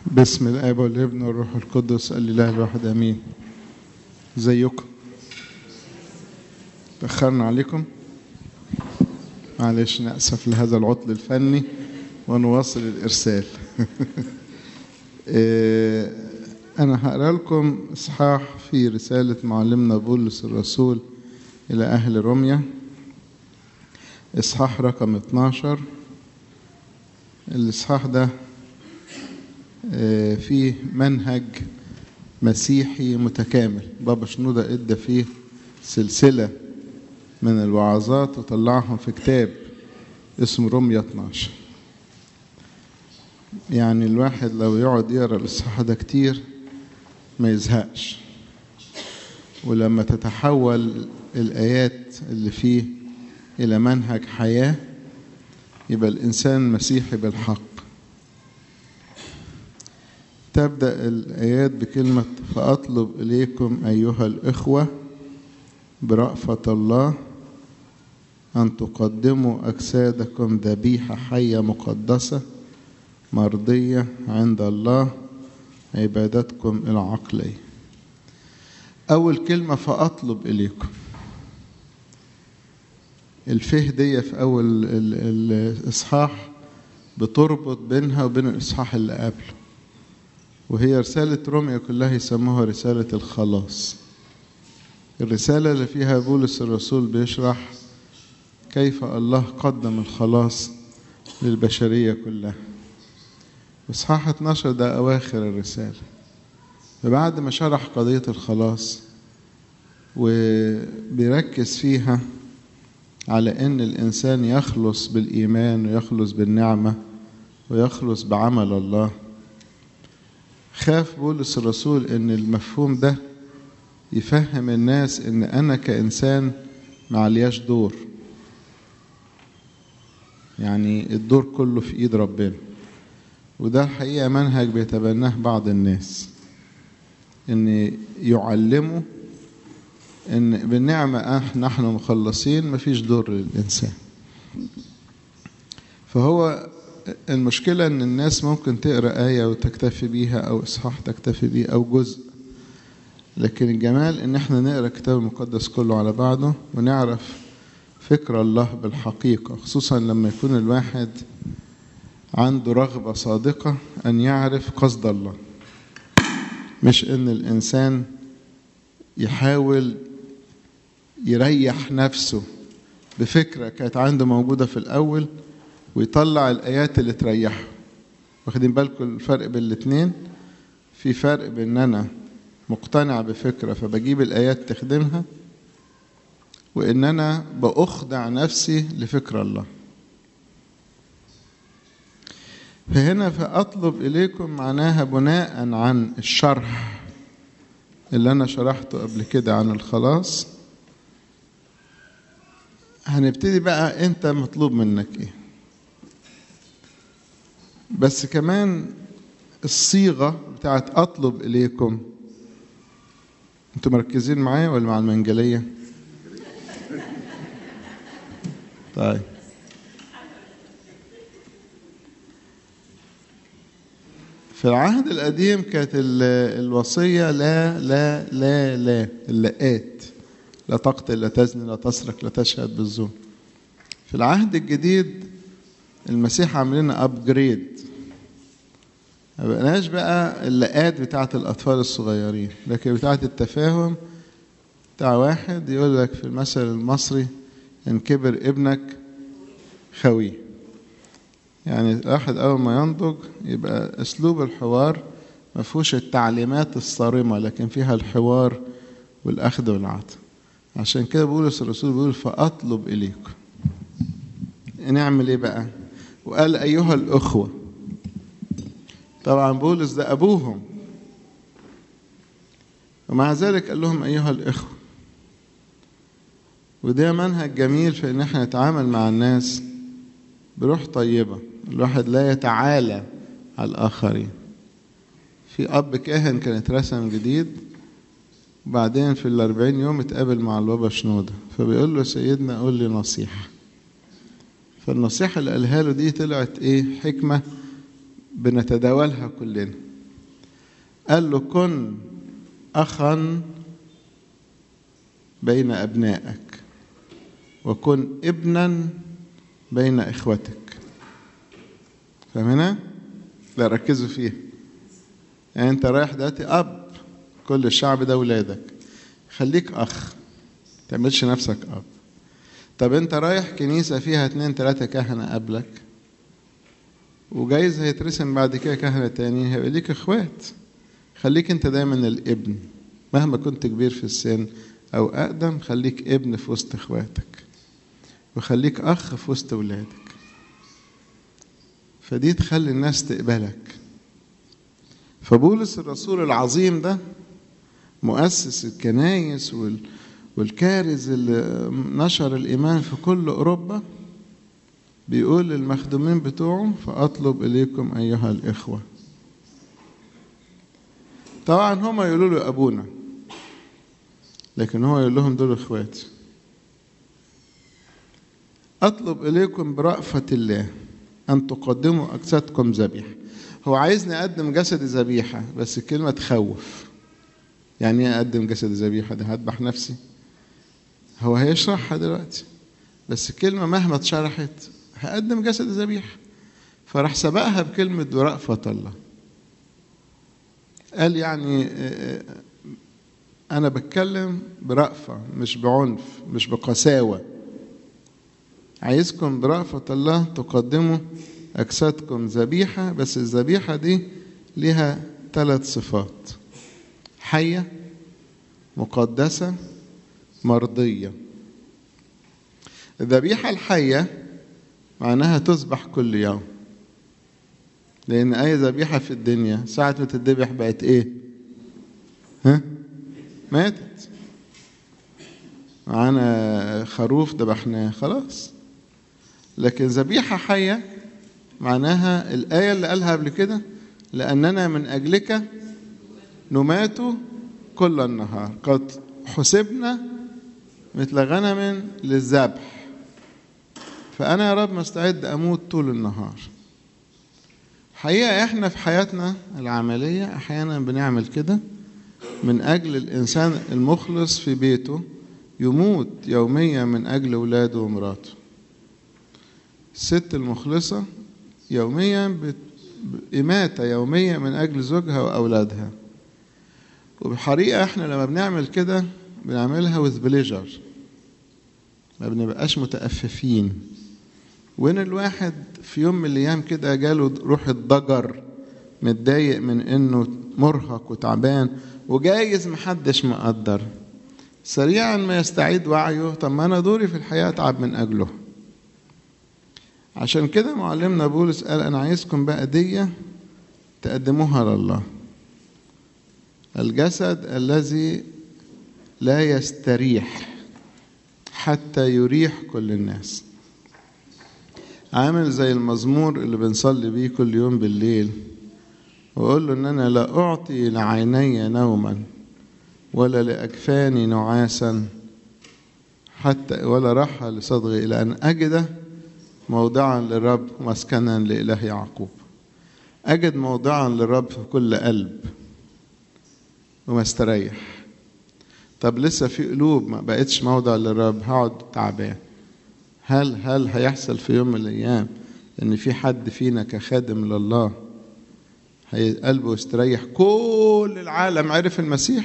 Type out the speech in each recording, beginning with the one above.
باسم الاب والابن والروح القدس الاله الواحد امين زيكم تاخرنا عليكم معلش ناسف لهذا العطل الفني ونواصل الارسال انا هقرا لكم اصحاح في رساله معلمنا بولس الرسول الى اهل روميا اصحاح رقم 12 الاصحاح ده فيه منهج مسيحي متكامل بابا شنودة ادى فيه سلسلة من الوعظات وطلعهم في كتاب اسمه رمية 12 يعني الواحد لو يقعد يقرا الاصحاح ده كتير ما يزهقش ولما تتحول الايات اللي فيه الى منهج حياه يبقى الانسان مسيحي بالحق تبدا الايات بكلمه فاطلب اليكم ايها الاخوه برافه الله ان تقدموا اجسادكم ذبيحه حيه مقدسه مرضيه عند الله عبادتكم العقليه اول كلمه فاطلب اليكم الفه دي في اول الاصحاح بتربط بينها وبين الاصحاح اللي قبله وهي رسالة روميا كلها يسموها رسالة الخلاص الرسالة اللي فيها بولس الرسول بيشرح كيف الله قدم الخلاص للبشرية كلها إصحاح 12 ده أواخر الرسالة فبعد ما شرح قضية الخلاص وبيركز فيها على أن الإنسان يخلص بالإيمان ويخلص بالنعمة ويخلص بعمل الله خاف بولس الرسول ان المفهوم ده يفهم الناس ان انا كانسان معلياش دور يعني الدور كله في ايد ربنا وده الحقيقه منهج بيتبناه بعض الناس ان يعلموا ان بالنعمه نحن مخلصين مفيش دور للانسان فهو المشكلة إن الناس ممكن تقرأ آية وتكتفي بيها أو إصحاح تكتفي بيه أو جزء لكن الجمال إن إحنا نقرأ الكتاب المقدس كله على بعضه ونعرف فكر الله بالحقيقة خصوصا لما يكون الواحد عنده رغبة صادقة أن يعرف قصد الله مش إن الإنسان يحاول يريح نفسه بفكرة كانت عنده موجودة في الأول ويطلع الآيات اللي تريحه واخدين بالكم الفرق بين الاتنين في فرق بين أنا مقتنع بفكرة فبجيب الآيات تخدمها وإن أنا بأخضع نفسي لفكر الله فهنا فأطلب إليكم معناها بناء عن الشرح اللي أنا شرحته قبل كده عن الخلاص هنبتدي بقى أنت مطلوب منك إيه بس كمان الصيغة بتاعت أطلب إليكم أنتوا مركزين معايا ولا مع المنجلية؟ طيب في العهد القديم كانت الوصية لا لا لا لا اللقات لا تقتل لا تزني لا تسرق لا تشهد بالزور في العهد الجديد المسيح عامل لنا ابجريد ما بقناش بقى اللقات بتاعت الاطفال الصغيرين لكن بتاعت التفاهم بتاع واحد يقول لك في المثل المصري ان كبر ابنك خويه يعني الواحد اول ما ينضج يبقى اسلوب الحوار ما فيهوش التعليمات الصارمه لكن فيها الحوار والاخذ والعطاء عشان كده بولس الرسول بيقول فاطلب اليكم نعمل ايه بقى وقال أيها الأخوة طبعا بولس ده أبوهم ومع ذلك قال لهم أيها الإخوة وده منهج جميل في إن احنا نتعامل مع الناس بروح طيبة الواحد لا يتعالى على الآخرين في أب كاهن كان اترسم جديد وبعدين في الأربعين يوم اتقابل مع البابا شنودة فبيقول له سيدنا قول لي نصيحة فالنصيحة اللي قالها له دي طلعت ايه حكمة بنتداولها كلنا قال له كن أخا بين أبنائك وكن ابنا بين إخوتك فاهمين؟ لا ركزوا فيها يعني أنت رايح دلوقتي أب كل الشعب ده ولادك خليك أخ تعملش نفسك أب طب أنت رايح كنيسة فيها اتنين تلاتة كهنة قبلك وجايز هيترسم بعد كده كهنة تاني هيبقى ليك إخوات خليك أنت دايما الابن مهما كنت كبير في السن أو أقدم خليك ابن في وسط إخواتك وخليك أخ في وسط ولادك فدي تخلي الناس تقبلك فبولس الرسول العظيم ده مؤسس الكنايس وال والكارز اللي نشر الإيمان في كل أوروبا بيقول للمخدومين بتوعه فأطلب إليكم أيها الإخوة طبعا هما يقولوا له أبونا لكن هو يقول لهم دول إخواتي أطلب إليكم برأفة الله أن تقدموا أجسادكم ذبيحة هو عايزني أقدم جسد ذبيحة بس الكلمة تخوف يعني إيه أقدم جسد ذبيحة ده هذبح نفسي هو هيشرحها دلوقتي بس الكلمة مهما اتشرحت هقدم جسد ذبيحة فراح سبقها بكلمة برأفة الله قال يعني أنا بتكلم برأفة مش بعنف مش بقساوة عايزكم برأفة الله تقدموا أجسادكم ذبيحة بس الذبيحة دي لها ثلاث صفات حية مقدسة مرضية الذبيحة الحية معناها تذبح كل يوم لأن أي ذبيحة في الدنيا ساعة ما تذبح بقت إيه؟ ها؟ ماتت معانا خروف ذبحناه خلاص لكن ذبيحة حية معناها الآية اللي قالها قبل كده لأننا من أجلك نمات كل النهار قد حسبنا مثل غنم للذبح فأنا يا رب مستعد أموت طول النهار حقيقة إحنا في حياتنا العملية أحيانا بنعمل كده من أجل الإنسان المخلص في بيته يموت يوميا من أجل أولاده ومراته الست المخلصة يوميا إماتة يومية من أجل زوجها وأولادها وبحقيقة إحنا لما بنعمل كده بنعملها with pleasure ما بنبقاش متأففين وين الواحد في يوم من الأيام كده جاله روح الضجر متضايق من إنه مرهق وتعبان وجايز محدش مقدر سريعا ما يستعيد وعيه طب ما أنا دوري في الحياة أتعب من أجله عشان كده معلمنا بولس قال أنا عايزكم بقى دية تقدموها لله الجسد الذي لا يستريح حتى يريح كل الناس عامل زي المزمور اللي بنصلي بيه كل يوم بالليل وأقول له إن أنا لا أعطي لعيني نوما ولا لأكفاني نعاسا حتى ولا راحة لصدغي إلى أن أجد موضعا للرب مسكنا لإله يعقوب أجد موضعا للرب في كل قلب وما استريح طب لسه في قلوب ما بقتش موضع للرب هقعد تعبان هل هل هيحصل في يوم من الايام ان في حد فينا كخادم لله هي قلبه يستريح كل العالم عرف المسيح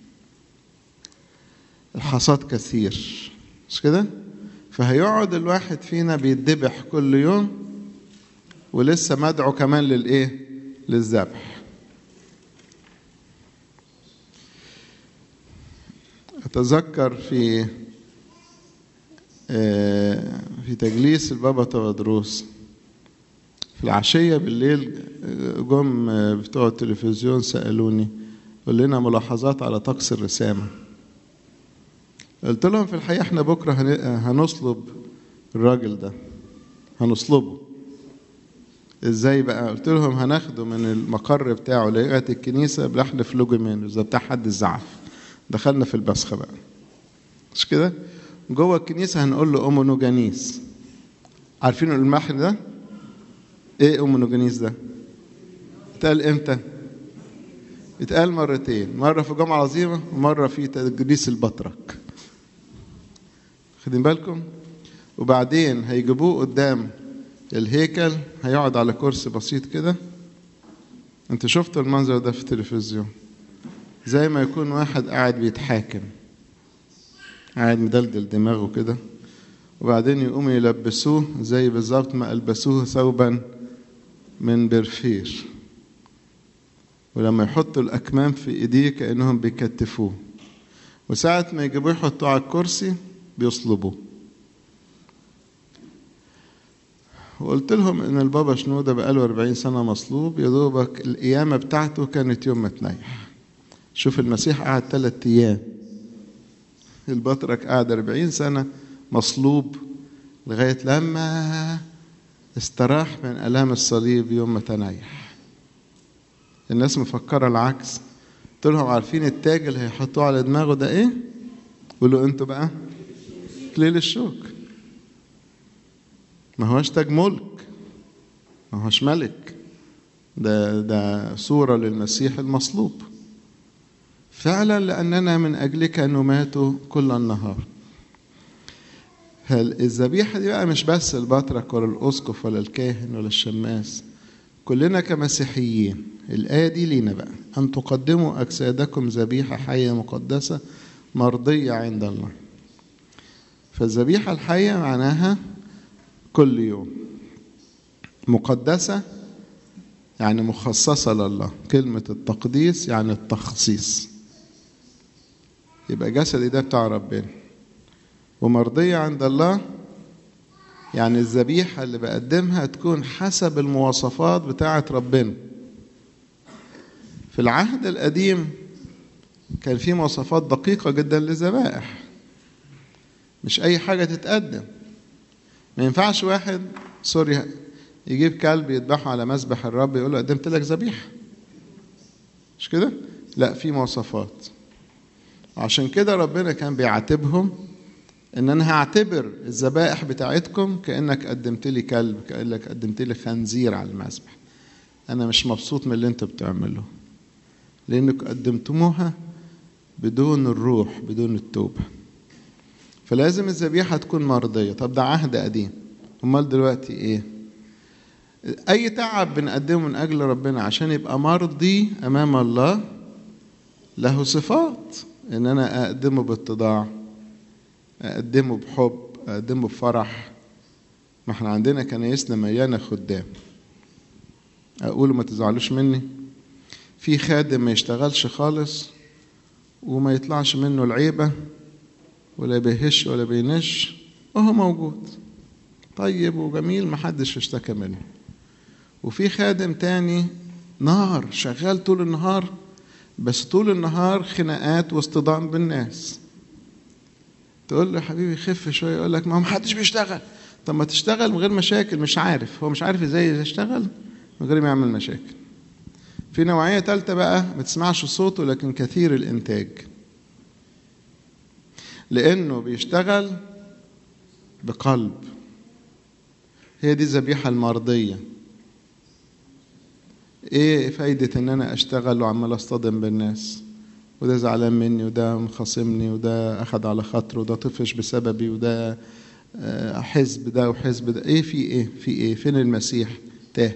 الحصاد كثير مش كده فهيقعد الواحد فينا بيتذبح كل يوم ولسه مدعو كمان للايه للذبح أتذكر في في تجليس البابا تودروس في العشية بالليل جم بتوع التلفزيون سألوني قول لنا ملاحظات على طقس الرسامة قلت لهم في الحقيقة احنا بكرة هنصلب الراجل ده هنصلبه ازاي بقى قلت لهم هناخده من المقر بتاعه لغاية الكنيسة بلحن فلوجيمين زي بتاع حد الزعف دخلنا في البسخة بقى مش كده جوه الكنيسة هنقول له أمونوجانيس عارفين المحن ده ايه أمونوجانيس ده اتقال امتى اتقال مرتين مرة في جمعة عظيمة ومرة في تجريس البطرك خدين بالكم وبعدين هيجيبوه قدام الهيكل هيقعد على كرسي بسيط كده انت شفتوا المنظر ده في التلفزيون زي ما يكون واحد قاعد بيتحاكم قاعد مدلدل دماغه كده وبعدين يقوموا يلبسوه زي بالظبط ما ألبسوه ثوبا من برفير ولما يحطوا الأكمام في إيديه كأنهم بيكتفوه وساعة ما يجيبوه يحطوه على الكرسي بيصلبوه وقلت لهم ان البابا شنودة بقاله 40 سنة مصلوب يا دوبك القيامة بتاعته كانت يوم ما تنيح شوف المسيح قعد ثلاث أيام البطرك قعد 40 سنة مصلوب لغاية لما استراح من آلام الصليب يوم ما تنيح الناس مفكرة العكس قلت لهم عارفين التاج اللي هيحطوه على دماغه ده ايه؟ قولوا انتوا بقى كليل الشوك ما هوش تاج ملك ما هوش ملك ده ده صورة للمسيح المصلوب فعلا لأننا من أجلك نمات كل النهار هل الذبيحة دي بقى مش بس البطرك ولا الأسقف ولا الكاهن ولا الشماس كلنا كمسيحيين الآية دي لينا بقى أن تقدموا أجسادكم ذبيحة حية مقدسة مرضية عند الله فالذبيحة الحية معناها كل يوم مقدسة يعني مخصصة لله كلمة التقديس يعني التخصيص يبقى جسدي ده بتاع ربنا ومرضية عند الله يعني الذبيحة اللي بقدمها تكون حسب المواصفات بتاعة ربنا في العهد القديم كان في مواصفات دقيقة جدا للذبائح مش أي حاجة تتقدم ما ينفعش واحد سوري يجيب كلب يذبحه على مذبح الرب يقول له قدمت لك ذبيحة مش كده؟ لا في مواصفات عشان كده ربنا كان بيعاتبهم ان انا هعتبر الذبائح بتاعتكم كانك قدمت لي كلب كانك قدمت لي خنزير على المذبح انا مش مبسوط من اللي انتوا بتعملوه لانك قدمتموها بدون الروح بدون التوبه فلازم الذبيحه تكون مرضيه طب ده عهد قديم امال دلوقتي ايه اي تعب بنقدمه من اجل ربنا عشان يبقى مرضي امام الله له صفات ان انا اقدمه باتضاع اقدمه بحب اقدمه بفرح ما احنا عندنا كنايسنا مليانه خدام اقول ما تزعلوش مني في خادم ما يشتغلش خالص وما يطلعش منه العيبه ولا بيهش ولا بينش وهو موجود طيب وجميل ما حدش اشتكى منه وفي خادم تاني نار شغال طول النهار بس طول النهار خناقات واصطدام بالناس تقول له يا حبيبي خف شويه يقول لك ما هو محدش بيشتغل طب ما تشتغل من غير مشاكل مش عارف هو مش عارف ازاي يشتغل من غير ما يعمل مشاكل في نوعية تالتة بقى ما تسمعش صوته لكن كثير الإنتاج لأنه بيشتغل بقلب هي دي الذبيحة المرضية ايه فايدة ان انا اشتغل وعمال اصطدم بالناس وده زعلان مني وده مخاصمني وده اخد على خاطره وده طفش بسببي وده حزب ده وحزب ده ايه في ايه في ايه فين المسيح تاه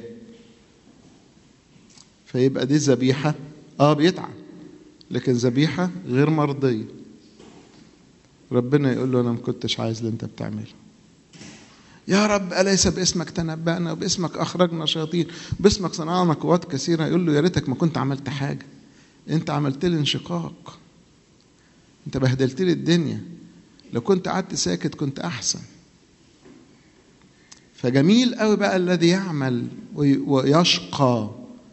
فيبقى دي ذبيحة اه بيتعب لكن ذبيحة غير مرضية ربنا يقول له انا ما كنتش عايز اللي انت بتعمله يا رب أليس باسمك تنبأنا وباسمك أخرجنا شياطين باسمك صنعنا قوات كثيرة يقول له يا ريتك ما كنت عملت حاجة أنت عملت لي انشقاق أنت بهدلت لي الدنيا لو كنت قعدت ساكت كنت أحسن فجميل قوي بقى الذي يعمل ويشقى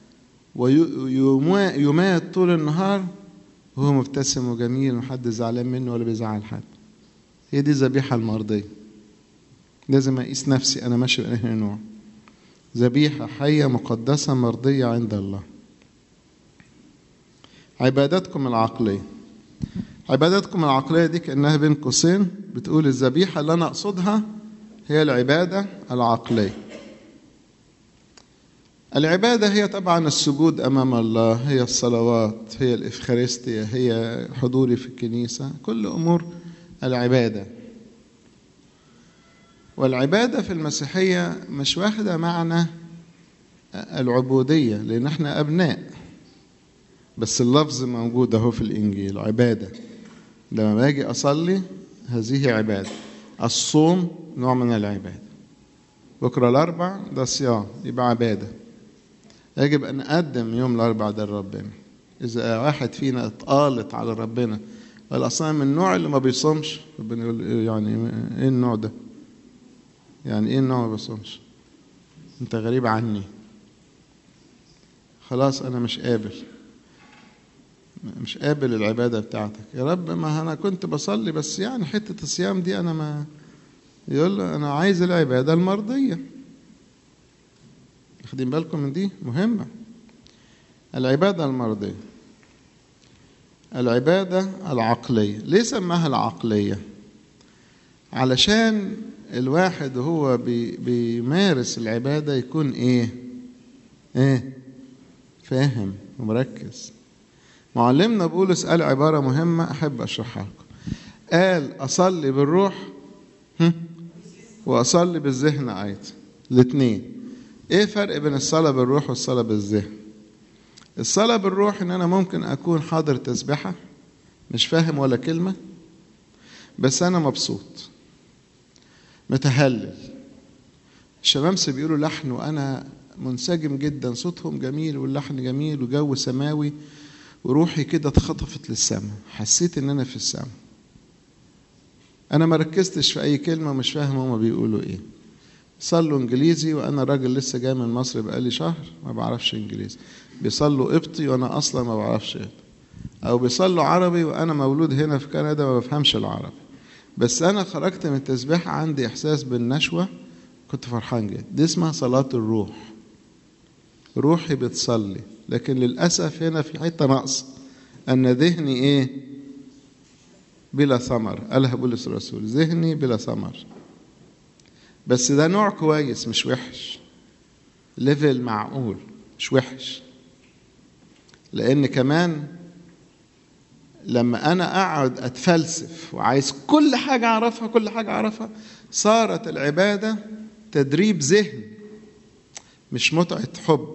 ويمات طول النهار وهو مبتسم وجميل ومحدش زعلان منه ولا بيزعل حد هي دي الذبيحة المرضية لازم أقيس نفسي أنا ماشي بأنهي نوع ذبيحة حية مقدسة مرضية عند الله عبادتكم العقلية عبادتكم العقلية دي كأنها بين قوسين بتقول الذبيحة اللي أنا أقصدها هي العبادة العقلية العبادة هي طبعا السجود أمام الله هي الصلوات هي الإفخارستيا هي حضوري في الكنيسة كل أمور العبادة والعبادة في المسيحية مش واخدة معنى العبودية لأن احنا أبناء بس اللفظ موجود أهو في الإنجيل عبادة لما باجي أصلي هذه عبادة الصوم نوع من العبادة بكرة الأربع ده صيام يبقى عبادة يجب أن نقدم يوم الأربع ده لربنا إذا واحد فينا اتقالت على ربنا قال أصلا من النوع اللي ما بيصومش ربنا يقول يعني إيه النوع ده؟ يعني إيه النوع ما بيصومش؟ أنت غريب عني خلاص أنا مش قابل مش قابل العبادة بتاعتك يا رب ما أنا كنت بصلي بس يعني حتة الصيام دي أنا ما يقول له أنا عايز العبادة المرضية واخدين بالكم من دي مهمة العبادة المرضية العبادة العقلية ليه سماها العقلية علشان الواحد وهو بي بيمارس العبادة يكون ايه ايه فاهم ومركز معلمنا بولس قال عبارة مهمة أحب أشرحها لكم قال أصلي بالروح وأصلي بالذهن أيضا الاثنين إيه فرق بين الصلاة بالروح والصلاة بالذهن الصلاة بالروح إن أنا ممكن أكون حاضر تسبحة مش فاهم ولا كلمة بس أنا مبسوط متهلل الشمامسة بيقولوا لحن وأنا منسجم جدا صوتهم جميل واللحن جميل وجو سماوي وروحي كده اتخطفت للسماء حسيت ان انا في السماء انا ما ركزتش في اي كلمه ومش فاهم هما بيقولوا ايه صلوا انجليزي وانا راجل لسه جاي من مصر بقالي شهر ما بعرفش انجليزي بيصلوا قبطي وانا اصلا ما بعرفش قبطي او بيصلوا عربي وانا مولود هنا في كندا ما بفهمش العربي بس انا خرجت من التسبيح عندي احساس بالنشوه كنت فرحان جدا دي اسمها صلاه الروح روحي بتصلي لكن للأسف هنا في حتة نقص أن ذهني إيه بلا ثمر قالها بولس الرسول ذهني بلا ثمر بس ده نوع كويس مش وحش ليفل معقول مش وحش لأن كمان لما أنا أقعد أتفلسف وعايز كل حاجة أعرفها كل حاجة أعرفها صارت العبادة تدريب ذهن مش متعة حب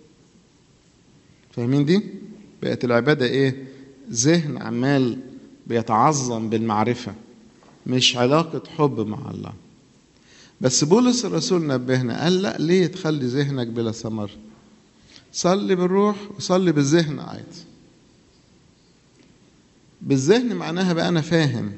فاهمين دي؟ بقت العبادة إيه؟ ذهن عمال بيتعظم بالمعرفة مش علاقة حب مع الله بس بولس الرسول نبهنا قال لا ليه تخلي ذهنك بلا ثمر صلي بالروح وصلي بالذهن أيضا بالذهن معناها بقى أنا فاهم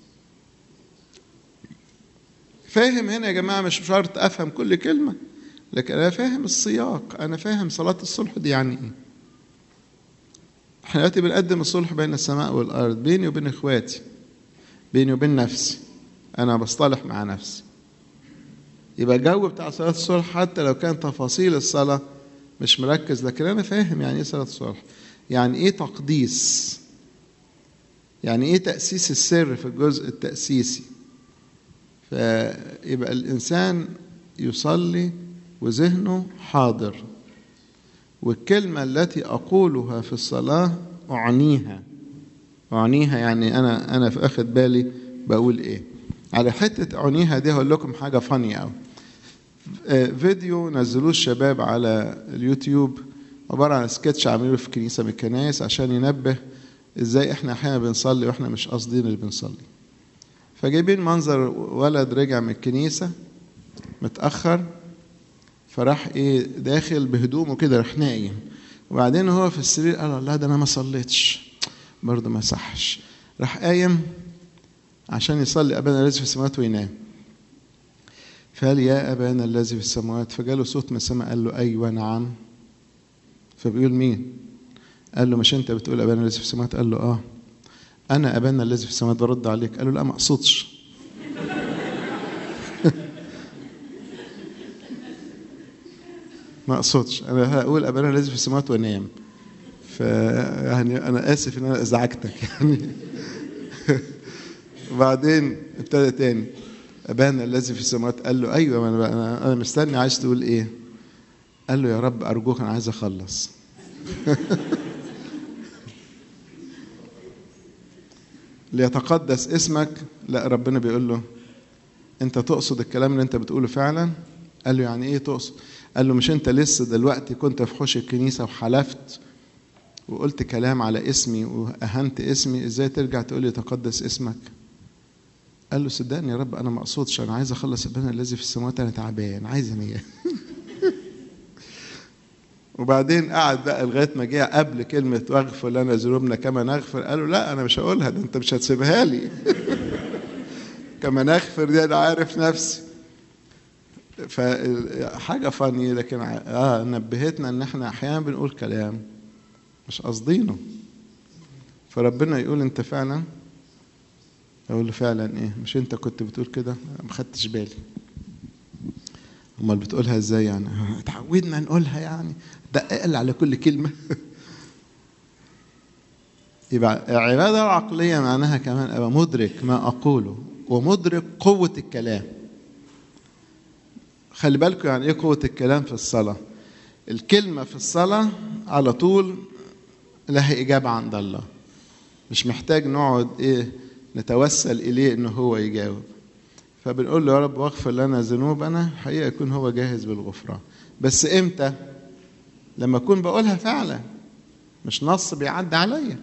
فاهم هنا يا جماعة مش شرط أفهم كل كلمة لكن أنا فاهم السياق أنا فاهم صلاة الصلح دي يعني إيه احنا دلوقتي بنقدم الصلح بين السماء والأرض بيني وبين إخواتي بيني وبين نفسي أنا بصطلح مع نفسي يبقى الجو بتاع صلاة الصلح حتى لو كان تفاصيل الصلاة مش مركز لكن أنا فاهم يعني إيه صلاة الصلح يعني إيه تقديس يعني إيه تأسيس السر في الجزء التأسيسي فيبقى الإنسان يصلي وذهنه حاضر والكلمة التي أقولها في الصلاة أعنيها أعنيها يعني أنا أنا في أخد بالي بقول إيه على حتة أعنيها دي هقول لكم حاجة فانية أوي فيديو نزلوه الشباب على اليوتيوب عبارة عن سكتش عاملينه في كنيسة من الكنائس عشان ينبه ازاي احنا احيانا بنصلي واحنا مش قاصدين اللي بنصلي فجايبين منظر ولد رجع من الكنيسة متأخر فراح ايه داخل بهدومه كده راح نايم وبعدين هو في السرير قال الله ده انا ما صليتش برضه ما صحش راح قايم عشان يصلي ابانا الذي في السماوات وينام فقال يا ابانا الذي في السماوات فجاله صوت من السماء قال له ايوه نعم فبيقول مين قال له مش انت بتقول ابانا الذي في السماوات قال له اه انا ابانا الذي في السماوات برد عليك قال له لا ما اقصدش ما اقصدش انا هقول ابانا الذي في السماوات وانام ف يعني انا اسف ان انا ازعجتك يعني وبعدين ابتدى تاني ابانا الذي في السماوات قال له ايوه انا انا انا مستني عايز تقول ايه قال له يا رب ارجوك انا عايز اخلص ليتقدس اسمك لا ربنا بيقول له انت تقصد الكلام اللي انت بتقوله فعلا قال له يعني ايه تقصد قال له مش انت لسه دلوقتي كنت في حوش الكنيسه وحلفت وقلت كلام على اسمي واهنت اسمي ازاي ترجع تقول لي تقدس اسمك قال له صدقني يا رب انا ما اقصدش انا عايز اخلص ابننا الذي في السماوات انا تعبان عايز انام وبعدين قعد بقى لغايه ما جه قبل كلمه واغفر لنا ذنوبنا كما نغفر قالوا لا انا مش هقولها ده انت مش هتسيبها لي كما نغفر دي انا عارف نفسي فحاجه فاني لكن اه نبهتنا ان احنا احيانا بنقول كلام مش قاصدينه فربنا يقول انت فعلا اقول له فعلا ايه مش انت كنت بتقول كده ما خدتش بالي امال بتقولها ازاي يعني اتعودنا نقولها يعني دقق على كل كلمه يبقى العباده العقليه معناها كمان ابقى مدرك ما اقوله ومدرك قوه الكلام خلي بالكم يعني ايه قوه الكلام في الصلاه الكلمه في الصلاه على طول لها اجابه عند الله مش محتاج نقعد ايه نتوسل اليه ان هو يجاوب فبنقول له يا رب واغفر لنا ذنوبنا حقيقه يكون هو جاهز بالغفران بس امتى لما اكون بقولها فعلا مش نص بيعدي عليا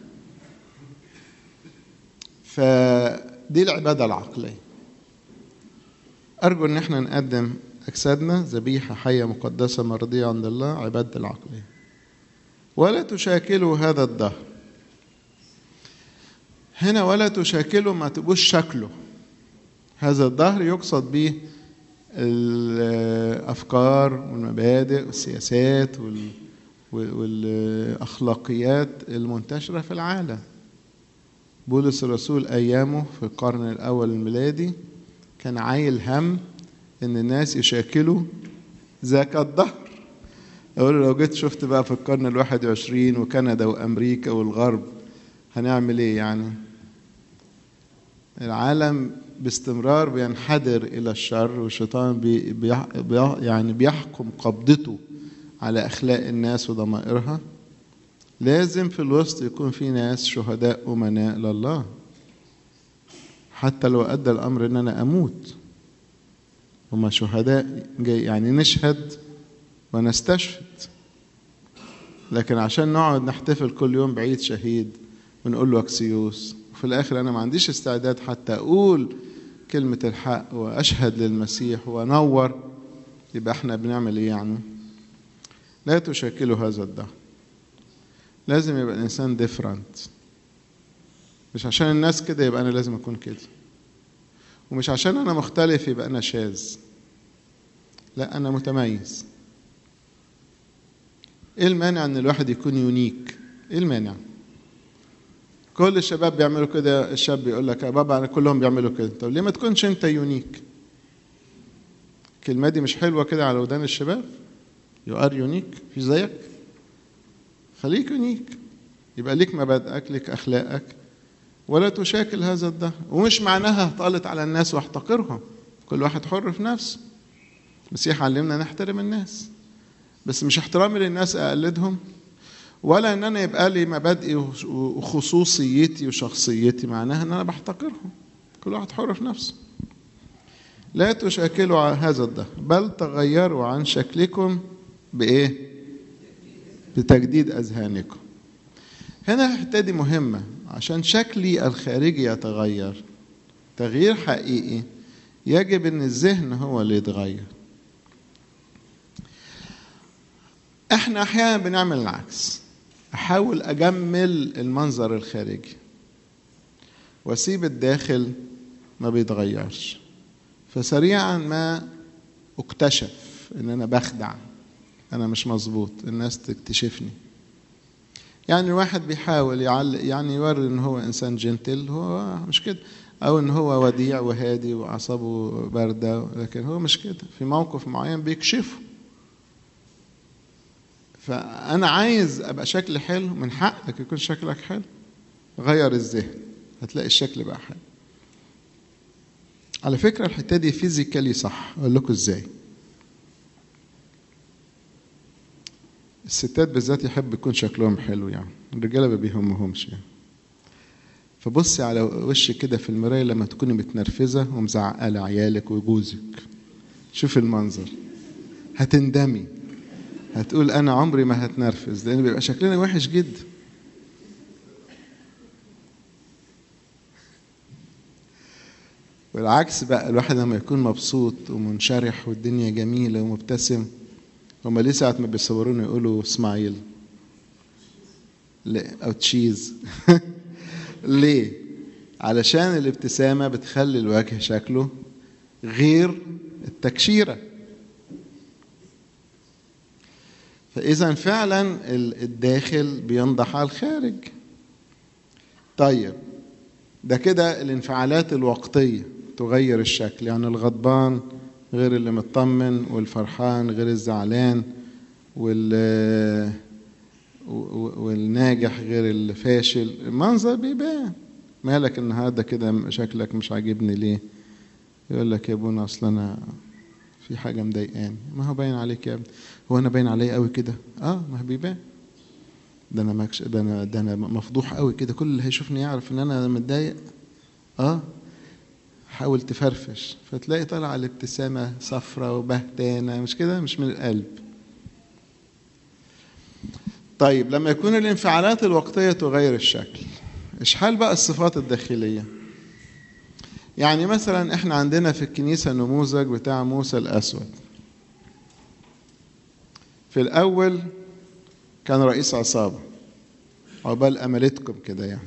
فدي العباده العقليه ارجو ان احنا نقدم اجسادنا ذبيحه حيه مقدسه مرضيه عند الله عباده العقليه ولا تشاكلوا هذا الدهر هنا ولا تشاكلوا ما تبقوش شكله هذا الظهر يقصد به الافكار والمبادئ والسياسات والاخلاقيات المنتشره في العالم بولس الرسول ايامه في القرن الاول الميلادي كان عايل هم ان الناس يشاكلوا ذاك الظهر اقول لو جيت شفت بقى في القرن الواحد وعشرين وكندا وامريكا والغرب هنعمل ايه يعني العالم باستمرار بينحدر الى الشر والشيطان بي بي يعني بيحكم قبضته على اخلاق الناس وضمائرها لازم في الوسط يكون في ناس شهداء امناء لله حتى لو ادى الامر ان انا اموت هما شهداء جاي يعني نشهد ونستشهد لكن عشان نقعد نحتفل كل يوم بعيد شهيد ونقول له اكسيوس وفي الاخر انا ما عنديش استعداد حتى اقول كلمة الحق واشهد للمسيح وانور يبقى احنا بنعمل ايه يعني؟ لا تشكلوا هذا الدهر لازم يبقى الانسان ديفرنت مش عشان الناس كده يبقى انا لازم اكون كده ومش عشان انا مختلف يبقى انا شاذ لا انا متميز ايه المانع ان الواحد يكون يونيك ايه المانع كل الشباب بيعملوا كده الشاب يقول لك يا بابا أنا كلهم بيعملوا كده طب ليه ما تكونش انت يونيك الكلمه دي مش حلوه كده على ودان الشباب يو ار يونيك في زيك خليك يونيك يبقى ليك مبادئك ليك اخلاقك ولا تشاكل هذا الدهر ومش معناها طالت على الناس واحتقرهم كل واحد حر في نفسه المسيح علمنا نحترم الناس بس مش احترامي للناس اقلدهم ولا ان انا يبقى لي مبادئي وخصوصيتي وشخصيتي معناها ان انا بحتقرهم كل واحد حر في نفسه لا تشاكلوا هذا الدهر بل تغيروا عن شكلكم بايه بتجديد اذهانكم هنا الحته دي مهمه عشان شكلي الخارجي يتغير تغيير حقيقي يجب ان الذهن هو اللي يتغير احنا احيانا بنعمل العكس احاول اجمل المنظر الخارجي واسيب الداخل ما بيتغيرش فسريعا ما اكتشف ان انا بخدع انا مش مظبوط الناس تكتشفني يعني الواحد بيحاول يعلق يعني يوري ان هو انسان جنتل هو مش كده او ان هو وديع وهادي واعصابه بارده لكن هو مش كده في موقف معين بيكشفه فانا عايز ابقى شكلي حلو من حقك يكون شكلك حلو غير الذهن هتلاقي الشكل بقى حلو على فكره الحته دي فيزيكالي صح اقول لكم ازاي الستات بالذات يحب يكون شكلهم حلو يعني الرجاله ما بيهمهمش يعني فبصي على وشك كده في المرايه لما تكوني متنرفزه ومزعقه لعيالك وجوزك شوف المنظر هتندمي هتقول انا عمري ما هتنرفز لان بيبقى شكلنا وحش جدا والعكس بقى الواحد لما يكون مبسوط ومنشرح والدنيا جميلة ومبتسم هما ليه ساعة ما بيصورونه يقولوا اسماعيل أو تشيز ليه؟ علشان الابتسامة بتخلي الوجه شكله غير التكشيرة فإذا فعلا الداخل بينضح على الخارج طيب ده كده الانفعالات الوقتية تغير الشكل يعني الغضبان غير اللي مطمن والفرحان غير الزعلان وال والناجح غير الفاشل المنظر بيبان مالك النهارده كده شكلك مش عاجبني ليه يقول لك يا ابونا اصل انا في حاجه مضايقاني ما هو باين عليك يا ابني هو انا باين عليا قوي كده اه ما هو بيبان ده انا مكش ده انا ده انا مفضوح قوي كده كل اللي هيشوفني يعرف ان انا متضايق اه حاول تفرفش فتلاقي طالعه الابتسامه صفرة وبهتانه مش كده مش من القلب طيب لما يكون الانفعالات الوقتيه تغير الشكل ايش حال بقى الصفات الداخليه يعني مثلا احنا عندنا في الكنيسه نموذج بتاع موسى الاسود في الاول كان رئيس عصابة عقبال أملتكم كده يعني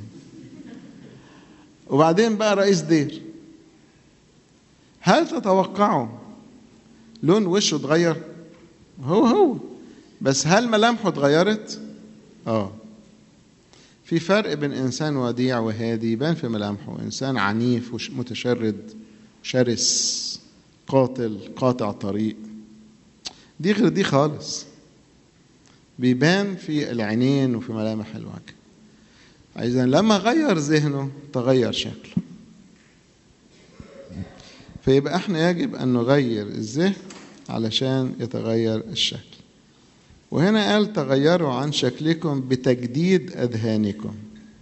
وبعدين بقى رئيس دير هل تتوقعوا لون وشه اتغير هو هو بس هل ملامحه اتغيرت اه في فرق بين انسان وديع وهادي يبان في ملامحه انسان عنيف ومتشرد شرس قاتل قاطع طريق دي غير دي خالص بيبان في العينين وفي ملامح الوجه إذا لما غير ذهنه تغير شكله فيبقى احنا يجب أن نغير الذهن علشان يتغير الشكل وهنا قال تغيروا عن شكلكم بتجديد أذهانكم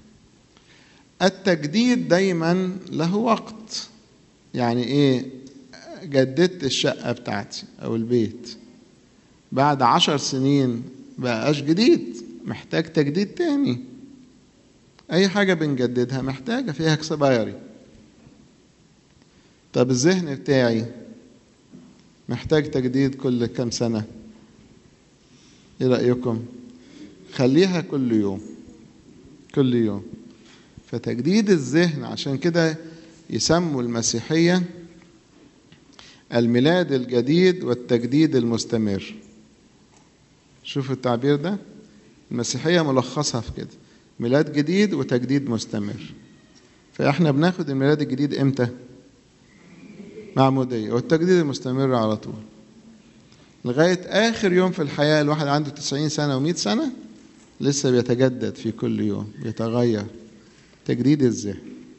التجديد دايما له وقت يعني ايه جددت الشقة بتاعتي أو البيت بعد عشر سنين بقاش جديد محتاج تجديد تاني أي حاجة بنجددها محتاجة فيها اكسبايري طب الذهن بتاعي محتاج تجديد كل كام سنة ايه رأيكم خليها كل يوم كل يوم فتجديد الذهن عشان كده يسموا المسيحية الميلاد الجديد والتجديد المستمر شوفوا التعبير ده المسيحية ملخصها في كده ميلاد جديد وتجديد مستمر فاحنا بناخد الميلاد الجديد امتى معمودية والتجديد المستمر على طول لغاية آخر يوم في الحياة الواحد عنده 90 سنة و100 سنة لسه بيتجدد في كل يوم بيتغير تجديد الذهن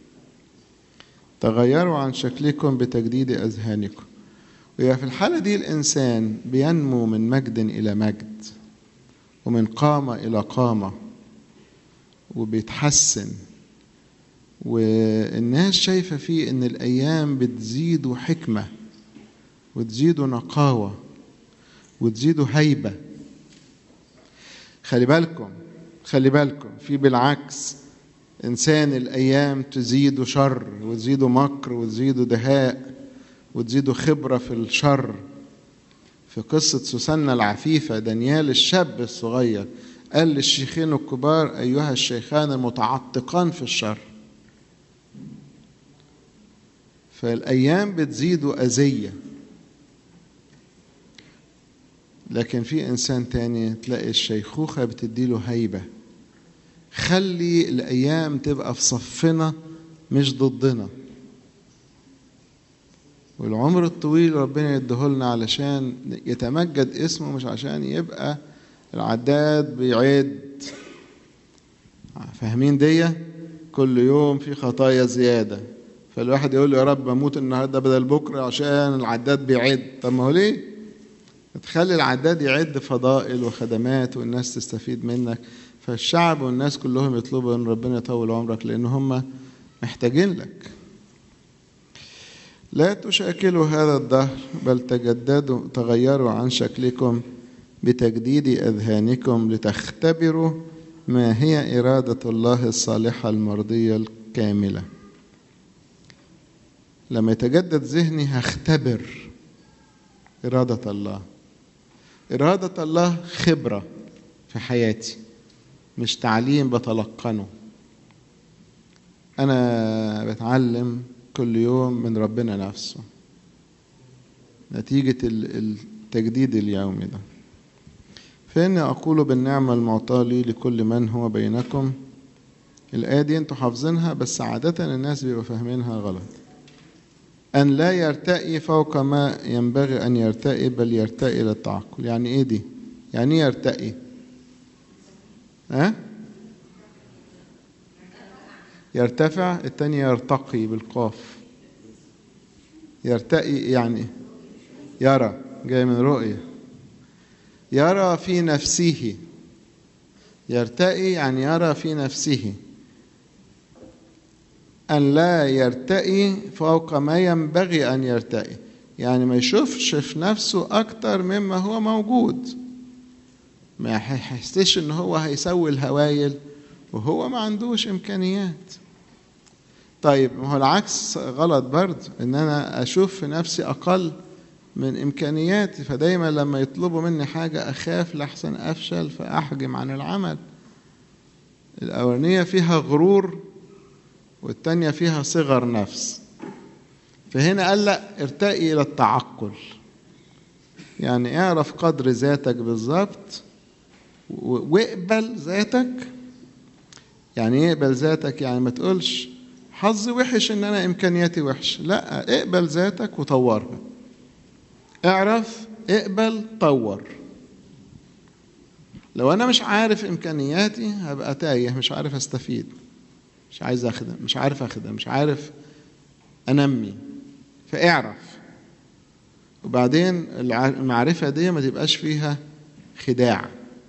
تغيروا عن شكلكم بتجديد أذهانكم ويبقى في الحالة دي الإنسان بينمو من مجد إلى مجد ومن قامة إلى قامة وبيتحسن والناس شايفة فيه إن الأيام بتزيد حكمة وتزيد نقاوة وتزيد هيبة خلي بالكم خلي بالكم في بالعكس إنسان الأيام تزيد شر وتزيد مكر وتزيد دهاء وتزيد خبرة في الشر في قصة سوسنة العفيفة دانيال الشاب الصغير قال للشيخين الكبار أيها الشيخان المتعتقان في الشر فالأيام بتزيد أذية لكن في إنسان تاني تلاقي الشيخوخة بتديله هيبة خلي الأيام تبقى في صفنا مش ضدنا والعمر الطويل ربنا يديهولنا علشان يتمجد اسمه مش عشان يبقى العداد بيعد فاهمين دي كل يوم في خطايا زيادة فالواحد يقول له يا رب اموت النهارده بدل بكره عشان العداد بيعد طب ما هو ليه تخلي العداد يعد فضائل وخدمات والناس تستفيد منك فالشعب والناس كلهم يطلبوا ان ربنا يطول عمرك لان هم محتاجين لك لا تشاكلوا هذا الدهر بل تجددوا تغيروا عن شكلكم بتجديد اذهانكم لتختبروا ما هي اراده الله الصالحه المرضيه الكامله لما يتجدد ذهني هختبر اراده الله اراده الله خبره في حياتي مش تعليم بتلقنه انا بتعلم كل يوم من ربنا نفسه نتيجة التجديد اليومي ده فإني أقول بالنعمة المعطاة لي لكل من هو بينكم الآية دي أنتوا حافظينها بس عادة الناس بيبقوا فاهمينها غلط أن لا يرتقي فوق ما ينبغي أن يرتقي بل يرتقي للتعقل يعني إيه دي؟ يعني إيه يرتقي؟ ها؟ يرتفع التاني يرتقي بالقاف يرتقي يعني يرى جاي من رؤية يرى في نفسه يرتقي يعني يرى في نفسه أن لا يرتقي فوق ما ينبغي أن يرتقي يعني ما يشوفش في نفسه أكتر مما هو موجود ما يحسش إن هو هيسوي الهوايل وهو ما عندوش إمكانيات طيب ما هو العكس غلط برضه ان انا اشوف في نفسي اقل من امكانياتي فدايما لما يطلبوا مني حاجه اخاف لاحسن افشل فاحجم عن العمل الاولانيه فيها غرور والتانيه فيها صغر نفس فهنا قال لا ارتقي الى التعقل يعني اعرف قدر ذاتك بالظبط واقبل ذاتك يعني ايه اقبل ذاتك يعني ما تقولش حظي وحش ان انا امكانياتي وحش لا اقبل ذاتك وطورها اعرف اقبل طور لو انا مش عارف امكانياتي هبقى تايه مش عارف استفيد مش عايز اخدم مش عارف اخدم مش عارف انمي فاعرف وبعدين المعرفه دي ما تبقاش فيها خداع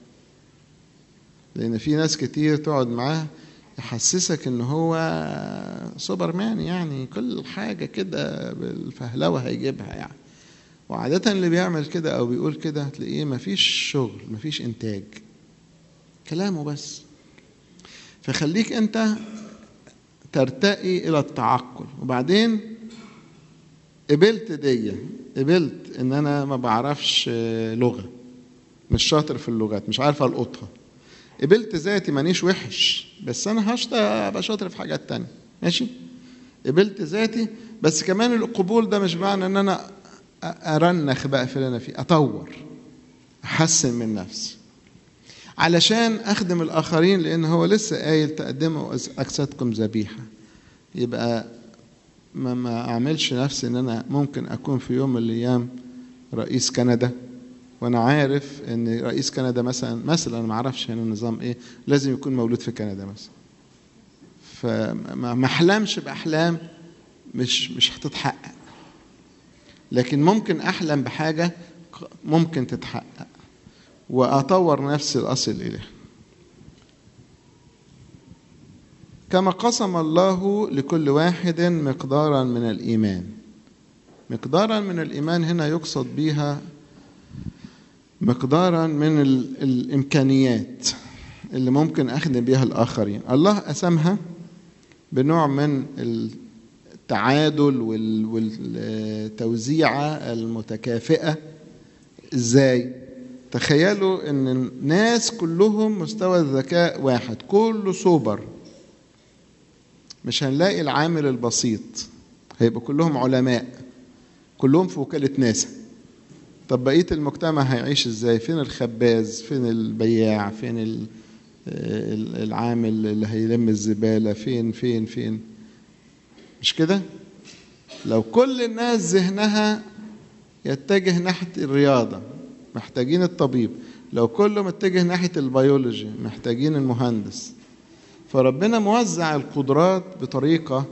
لان في ناس كتير تقعد معاه يحسسك ان هو سوبرمان يعني كل حاجة كده بالفهلوة هيجيبها يعني وعادة اللي بيعمل كده او بيقول كده هتلاقيه مفيش شغل مفيش انتاج كلامه بس فخليك انت ترتقي الى التعقل وبعدين قبلت دي قبلت ان انا ما بعرفش لغة مش شاطر في اللغات مش عارف القطها قبلت ذاتي مانيش وحش بس انا هشطى ابقى شاطر في حاجات تانية ماشي قبلت ذاتي بس كمان القبول ده مش معنى ان انا ارنخ بقى في اللي انا فيه اطور احسن من نفسي علشان اخدم الاخرين لان هو لسه قايل تقدموا اجسادكم ذبيحه يبقى ما ما اعملش نفسي ان انا ممكن اكون في يوم من الايام رئيس كندا وانا عارف ان رئيس كندا مثلا مثلا انا ما اعرفش هنا النظام ايه لازم يكون مولود في كندا مثلا فما احلمش باحلام مش مش هتتحقق لكن ممكن احلم بحاجه ممكن تتحقق واطور نفسي الاصل اليه كما قسم الله لكل واحد مقدارا من الايمان مقدارا من الايمان هنا يقصد بها مقدارا من الامكانيات اللي ممكن اخدم بيها الاخرين الله قسمها بنوع من التعادل والتوزيعه المتكافئه ازاي تخيلوا ان الناس كلهم مستوى الذكاء واحد كله سوبر مش هنلاقي العامل البسيط هيبقوا كلهم علماء كلهم في وكاله ناسا طب بقيه المجتمع هيعيش ازاي فين الخباز فين البياع فين العامل اللي هيلم الزباله فين فين فين مش كده لو كل الناس ذهنها يتجه ناحيه الرياضه محتاجين الطبيب لو كله متجه ناحيه البيولوجي محتاجين المهندس فربنا موزع القدرات بطريقه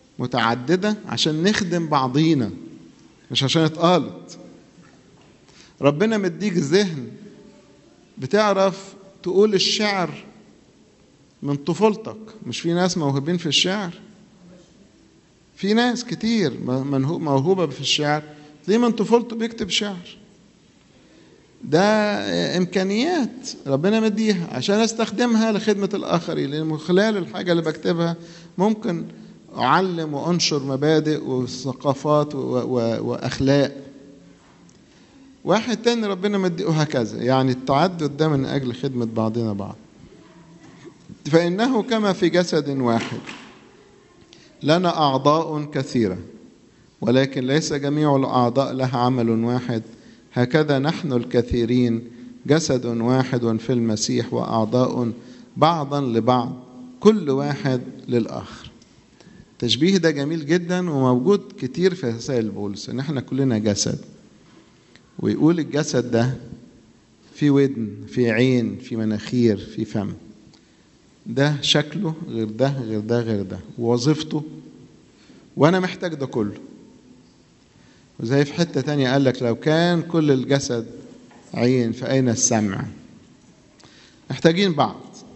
متعدده عشان نخدم بعضينا مش عشان اتقالت ربنا مديك ذهن بتعرف تقول الشعر من طفولتك مش في ناس موهوبين في الشعر في ناس كتير موهوبة في الشعر تلاقيه من طفولته بيكتب شعر ده إمكانيات ربنا مديها عشان أستخدمها لخدمة الآخرين لأن من خلال الحاجة اللي بكتبها ممكن أعلم وأنشر مبادئ وثقافات وأخلاق واحد تاني ربنا مديه هكذا يعني التعدد ده من أجل خدمة بعضنا بعض فإنه كما في جسد واحد لنا أعضاء كثيرة ولكن ليس جميع الأعضاء لها عمل واحد هكذا نحن الكثيرين جسد واحد في المسيح وأعضاء بعضا لبعض كل واحد للآخر التشبيه ده جميل جدا وموجود كتير في رسائل بولس ان احنا كلنا جسد ويقول الجسد ده في ودن في عين في مناخير في فم ده شكله غير ده غير ده غير ده ووظيفته وانا محتاج ده كله وزي في حتة تانية قال لك لو كان كل الجسد عين فأين السمع محتاجين بعض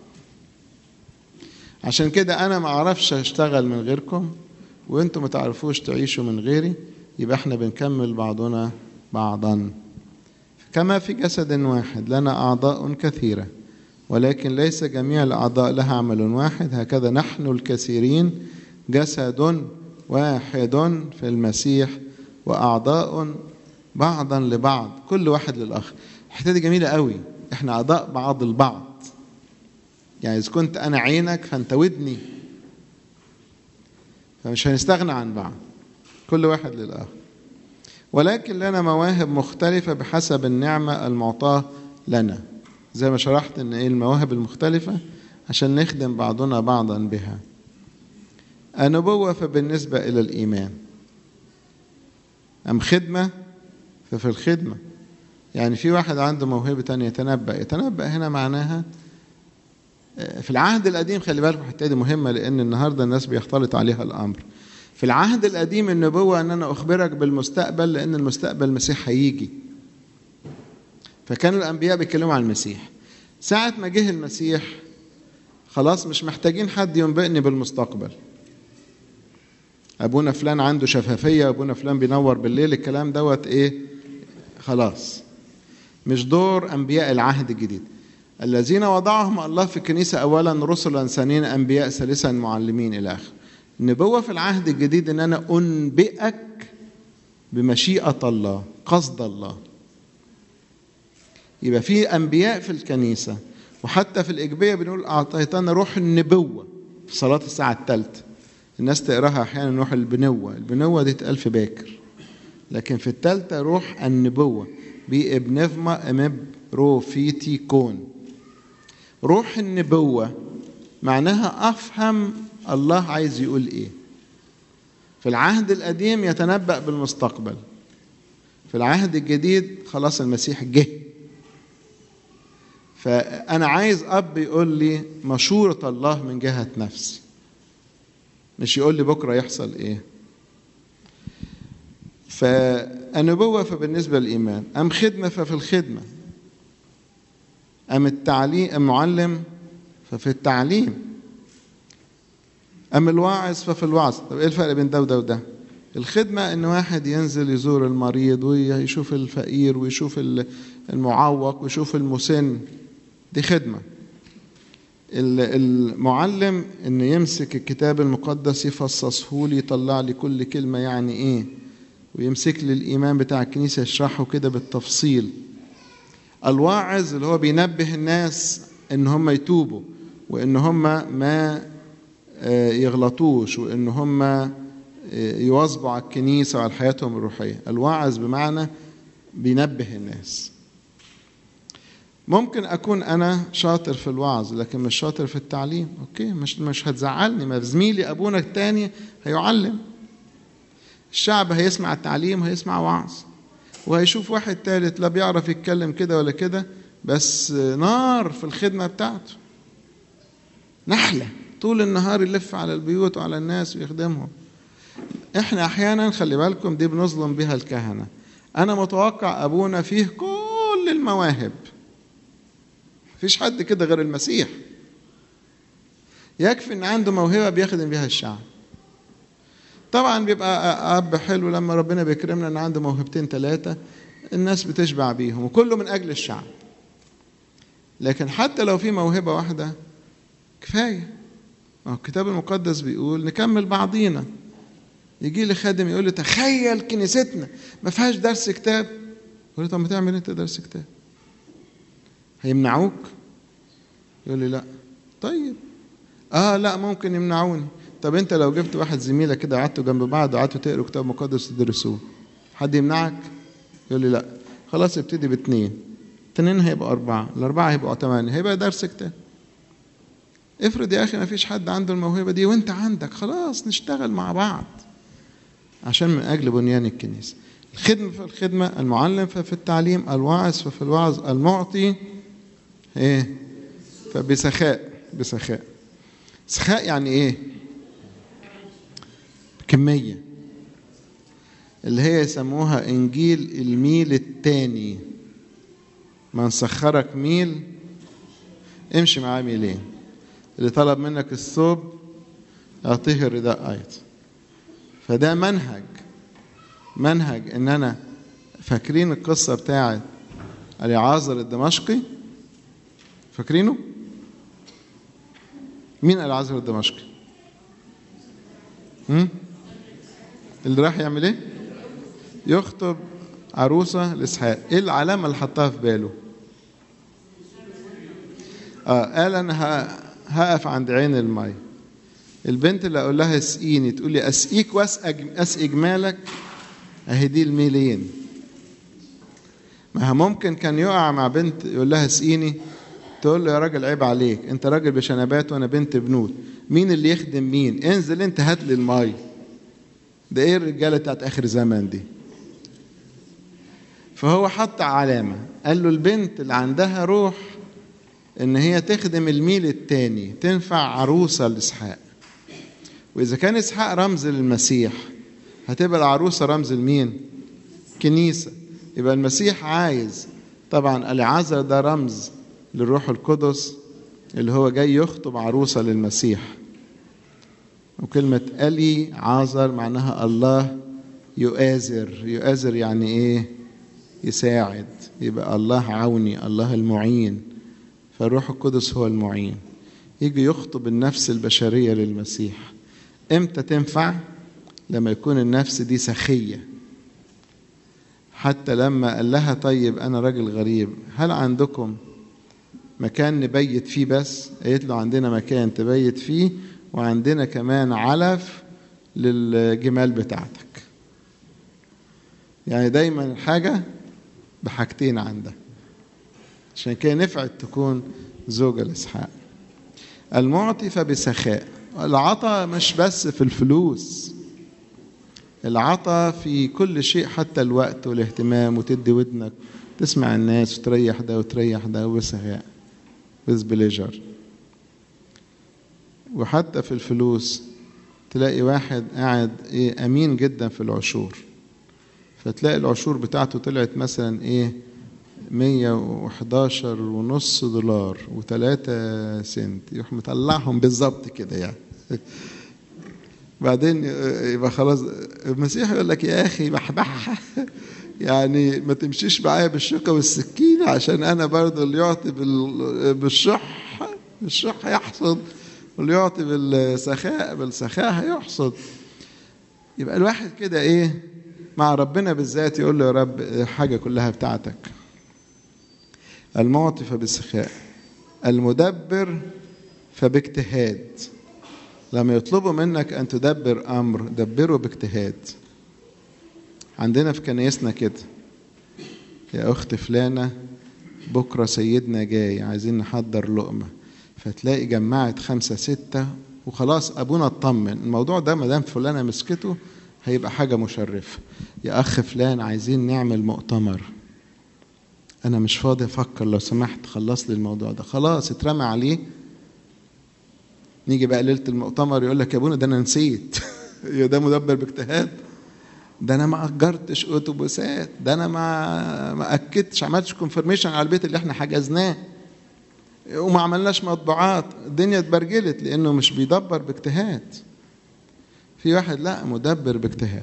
عشان كده أنا ما أعرفش أشتغل من غيركم وأنتم ما تعرفوش تعيشوا من غيري يبقى احنا بنكمل بعضنا بعضا كما في جسد واحد لنا أعضاء كثيرة ولكن ليس جميع الأعضاء لها عمل واحد هكذا نحن الكثيرين جسد واحد في المسيح وأعضاء بعضا لبعض كل واحد للآخر الحتة دي جميلة قوي احنا أعضاء بعض البعض يعني إذا كنت أنا عينك فأنت ودني فمش هنستغنى عن بعض كل واحد للآخر ولكن لنا مواهب مختلفة بحسب النعمة المعطاة لنا زي ما شرحت ان ايه المواهب المختلفة عشان نخدم بعضنا بعضا بها النبوة فبالنسبة إلى الإيمان أم خدمة ففي الخدمة يعني في واحد عنده موهبة تانية يتنبأ يتنبأ هنا معناها في العهد القديم خلي بالكم الحته دي مهمه لان النهارده الناس بيختلط عليها الامر. في العهد القديم النبوه ان انا اخبرك بالمستقبل لان المستقبل المسيح هيجي. فكان الانبياء بيتكلموا عن المسيح. ساعه ما جه المسيح خلاص مش محتاجين حد ينبئني بالمستقبل. ابونا فلان عنده شفافيه ابونا فلان بينور بالليل الكلام دوت ايه خلاص مش دور انبياء العهد الجديد الذين وضعهم الله في الكنيسة أولا رسلا ثانيا أنبياء ثالثا معلمين إلى آخره النبوة في العهد الجديد أن أنا أنبئك بمشيئة الله قصد الله يبقى في أنبياء في الكنيسة وحتى في الإجبية بنقول أعطيتنا روح النبوة في صلاة الساعة الثالثة الناس تقراها أحيانا روح البنوة البنوة دي تقال في باكر لكن في الثالثة روح النبوة بابنفما امب روفيتي كون روح النبوة معناها أفهم الله عايز يقول إيه في العهد القديم يتنبأ بالمستقبل في العهد الجديد خلاص المسيح جه فأنا عايز أب يقول لي مشورة الله من جهة نفسي مش يقول لي بكرة يحصل إيه فالنبوة فبالنسبة للإيمان أم خدمة ففي الخدمة أم التعليم أم معلم ففي التعليم أم الواعظ ففي الوعظ طب إيه الفرق بين ده وده وده الخدمة إن واحد ينزل يزور المريض ويشوف الفقير ويشوف المعوق ويشوف المسن دي خدمة المعلم إن يمسك الكتاب المقدس يفصصه لي يطلع لي كل كلمة يعني إيه ويمسك لي الإيمان بتاع الكنيسة يشرحه كده بالتفصيل الواعظ اللي هو بينبه الناس ان هم يتوبوا وان هم ما يغلطوش وان هم يواظبوا على الكنيسه وعلى حياتهم الروحيه الواعظ بمعنى بينبه الناس ممكن اكون انا شاطر في الوعظ لكن مش شاطر في التعليم اوكي مش مش هتزعلني ما زميلي ابونا التاني هيعلم الشعب هيسمع التعليم هيسمع وعظ وهيشوف واحد تالت لا بيعرف يتكلم كده ولا كده بس نار في الخدمة بتاعته نحلة طول النهار يلف على البيوت وعلى الناس ويخدمهم احنا احيانا خلي بالكم دي بنظلم بها الكهنة أنا متوقع أبونا فيه كل المواهب مفيش حد كده غير المسيح يكفي ان عنده موهبه بيخدم بيها الشعب طبعا بيبقى اب حلو لما ربنا بيكرمنا ان عنده موهبتين ثلاثه الناس بتشبع بيهم وكله من اجل الشعب لكن حتى لو في موهبه واحده كفايه ما هو الكتاب المقدس بيقول نكمل بعضينا يجي لي خادم يقول لي تخيل كنيستنا ما فيهاش درس كتاب يقول لي طب ما تعمل انت درس كتاب هيمنعوك يقول لي لا طيب اه لا ممكن يمنعوني طب انت لو جبت واحد زميلك كده قعدتوا جنب بعض وقعدتوا تقروا كتاب مقدس تدرسوه حد يمنعك يقول لي لا خلاص ابتدي باثنين اثنين هيبقوا أربعة الأربعة هيبقوا ثمانية هيبقى درس كتاب افرض يا أخي ما فيش حد عنده الموهبة دي وأنت عندك خلاص نشتغل مع بعض عشان من أجل بنيان الكنيسة الخدمة في الخدمة المعلم ففي التعليم الواعظ ففي الوعظ المعطي ايه فبسخاء بسخاء سخاء يعني ايه كمية اللي هي يسموها انجيل الميل التاني من سخرك ميل امشي معاه ميلين اللي طلب منك الثوب اعطيه الرداء ايضا فده منهج منهج ان انا فاكرين القصه بتاعت اليعازر الدمشقي فاكرينه مين اليعازر الدمشقي هم؟ اللي راح يعمل ايه يخطب عروسه لاسحاق ايه العلامه اللي حطها في باله اه قال انا هقف عند عين المي البنت اللي اقول لها اسقيني تقول لي اسقيك واسقي جمالك اهي دي الميلين ما ممكن كان يقع مع بنت يقول لها اسقيني تقول له يا راجل عيب عليك انت راجل بشنبات وانا بنت بنود مين اللي يخدم مين انزل انت هات لي المي ده ايه الرجاله بتاعت اخر زمن دي فهو حط علامه قال له البنت اللي عندها روح ان هي تخدم الميل التاني تنفع عروسه لاسحاق واذا كان اسحاق رمز للمسيح هتبقى العروسه رمز لمين كنيسه يبقى المسيح عايز طبعا العذر ده رمز للروح القدس اللي هو جاي يخطب عروسه للمسيح وكلمة ألي عازر معناها الله يؤازر يؤازر يعني إيه يساعد يبقى الله عوني الله المعين فالروح القدس هو المعين يجي يخطب النفس البشرية للمسيح امتى تنفع لما يكون النفس دي سخية حتى لما قال لها طيب أنا راجل غريب هل عندكم مكان نبيت فيه بس قالت له عندنا مكان تبيت فيه وعندنا كمان علف للجمال بتاعتك يعني دايما الحاجة بحاجتين عندها عشان كده نفعت تكون زوجة لإسحاق المعطي فبسخاء العطا مش بس في الفلوس العطا في كل شيء حتى الوقت والاهتمام وتدي ودنك تسمع الناس وتريح ده وتريح ده وبسخاء with pleasure وحتى في الفلوس تلاقي واحد قاعد ايه امين جدا في العشور فتلاقي العشور بتاعته طلعت مثلا ايه 111 ونص دولار و3 سنت يروح مطلعهم بالظبط كده يعني بعدين يبقى خلاص المسيح يقول لك يا اخي بحبحها يعني ما تمشيش معايا بالشوكه والسكينه عشان انا برضه اللي يعطي بالشح الشح يحصد واللي يعطي بالسخاء بالسخاء هيحصد يبقى الواحد كده ايه مع ربنا بالذات يقول له يا رب الحاجة كلها بتاعتك المعطي فبالسخاء المدبر فباجتهاد لما يطلبوا منك أن تدبر أمر دبره باجتهاد عندنا في كنايسنا كده يا أخت فلانة بكرة سيدنا جاي عايزين نحضر لقمة فتلاقي جمعت خمسة ستة وخلاص أبونا اطمن الموضوع ده ما دام فلانة مسكته هيبقى حاجة مشرفة يا أخ فلان عايزين نعمل مؤتمر أنا مش فاضي أفكر لو سمحت خلص لي الموضوع ده خلاص اترمى عليه نيجي بقى ليلة المؤتمر يقول لك يا ابونا ده أنا نسيت يا ده مدبر باجتهاد ده انا ما اجرتش اتوبيسات ده انا ما ما اكدتش عملتش كونفرميشن على البيت اللي احنا حجزناه وما عملناش مطبوعات الدنيا اتبرجلت لانه مش بيدبر باجتهاد في واحد لا مدبر باجتهاد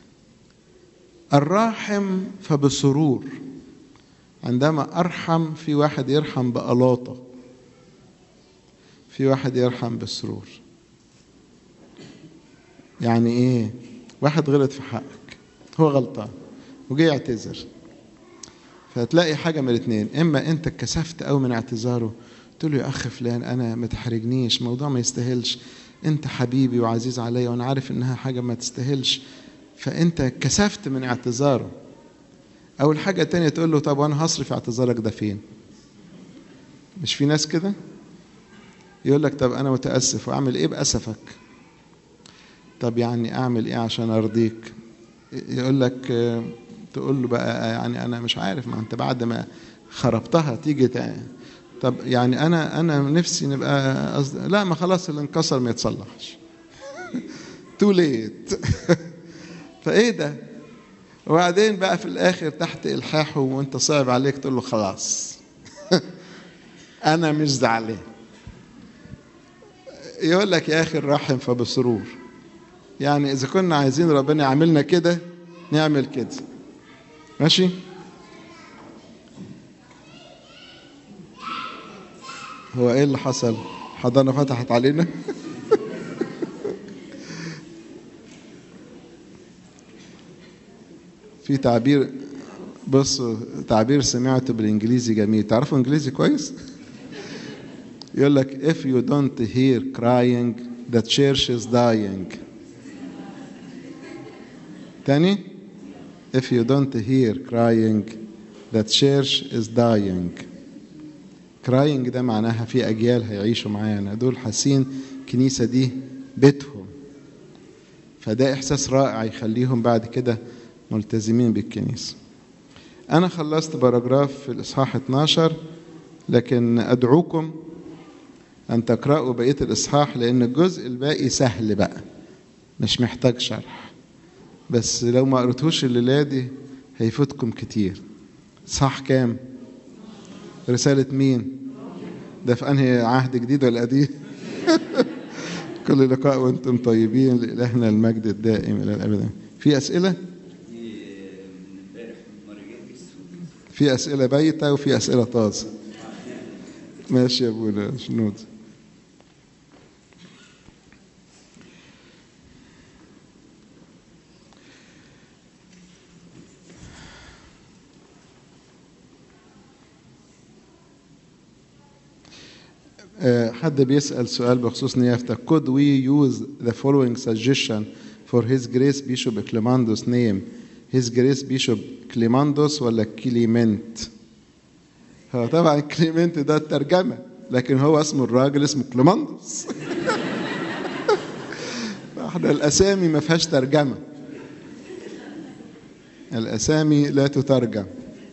الراحم فبسرور عندما ارحم في واحد يرحم بألاطة في واحد يرحم بالسرور يعني ايه واحد غلط في حقك هو غلطان وجاي يعتذر فتلاقي حاجه من الاثنين اما انت اتكسفت قوي من اعتذاره تقول له يا اخ فلان انا ما تحرجنيش موضوع ما يستاهلش انت حبيبي وعزيز عليا وانا عارف انها حاجه ما تستاهلش فانت كسفت من اعتذاره او الحاجه التانية تقول له طب وانا هصرف اعتذارك ده فين مش في ناس كده يقول لك طب انا متاسف واعمل ايه باسفك طب يعني اعمل ايه عشان ارضيك يقول لك تقول له بقى يعني انا مش عارف ما انت بعد ما خربتها تيجي تاني طب يعني انا انا نفسي نبقى أصد... لا ما خلاص اللي انكسر ما يتصلحش تو ليت فايه ده وبعدين بقى في الاخر تحت الحاحه وانت صعب عليك تقول له خلاص انا مش زعلان يقول لك يا اخي الرحم فبسرور يعني اذا كنا عايزين ربنا يعملنا كده نعمل كده ماشي هو ايه اللي حصل حضانه فتحت علينا في تعبير بصوا تعبير سمعته بالانجليزي جميل تعرفوا انجليزي كويس يقول لك if you don't hear crying the church is dying تاني if you don't hear crying the church is dying crying ده معناها في أجيال هيعيشوا معانا دول حاسين الكنيسة دي بيتهم فده إحساس رائع يخليهم بعد كده ملتزمين بالكنيسة أنا خلصت باراجراف في الإصحاح 12 لكن أدعوكم أن تقرأوا بقية الإصحاح لأن الجزء الباقي سهل بقى مش محتاج شرح بس لو ما قريتوش الليلة دي هيفوتكم كتير صح كام رسالة مين ده في أنهي عهد جديد ولا قديم كل لقاء وانتم طيبين لإلهنا المجد الدائم إلى الأبد في أسئلة في أسئلة بايتة وفي أسئلة طازة ماشي يا أبونا شنود حد بيسأل سؤال بخصوص نيافتك could we use the following suggestion for his grace bishop Clemandos name his grace bishop كليماندوس ولا كليمنت هو طبعا كليمنت ده الترجمة لكن هو اسمه الراجل اسمه كليماندوس احنا الاسامي ما فيهاش ترجمة الاسامي لا تترجم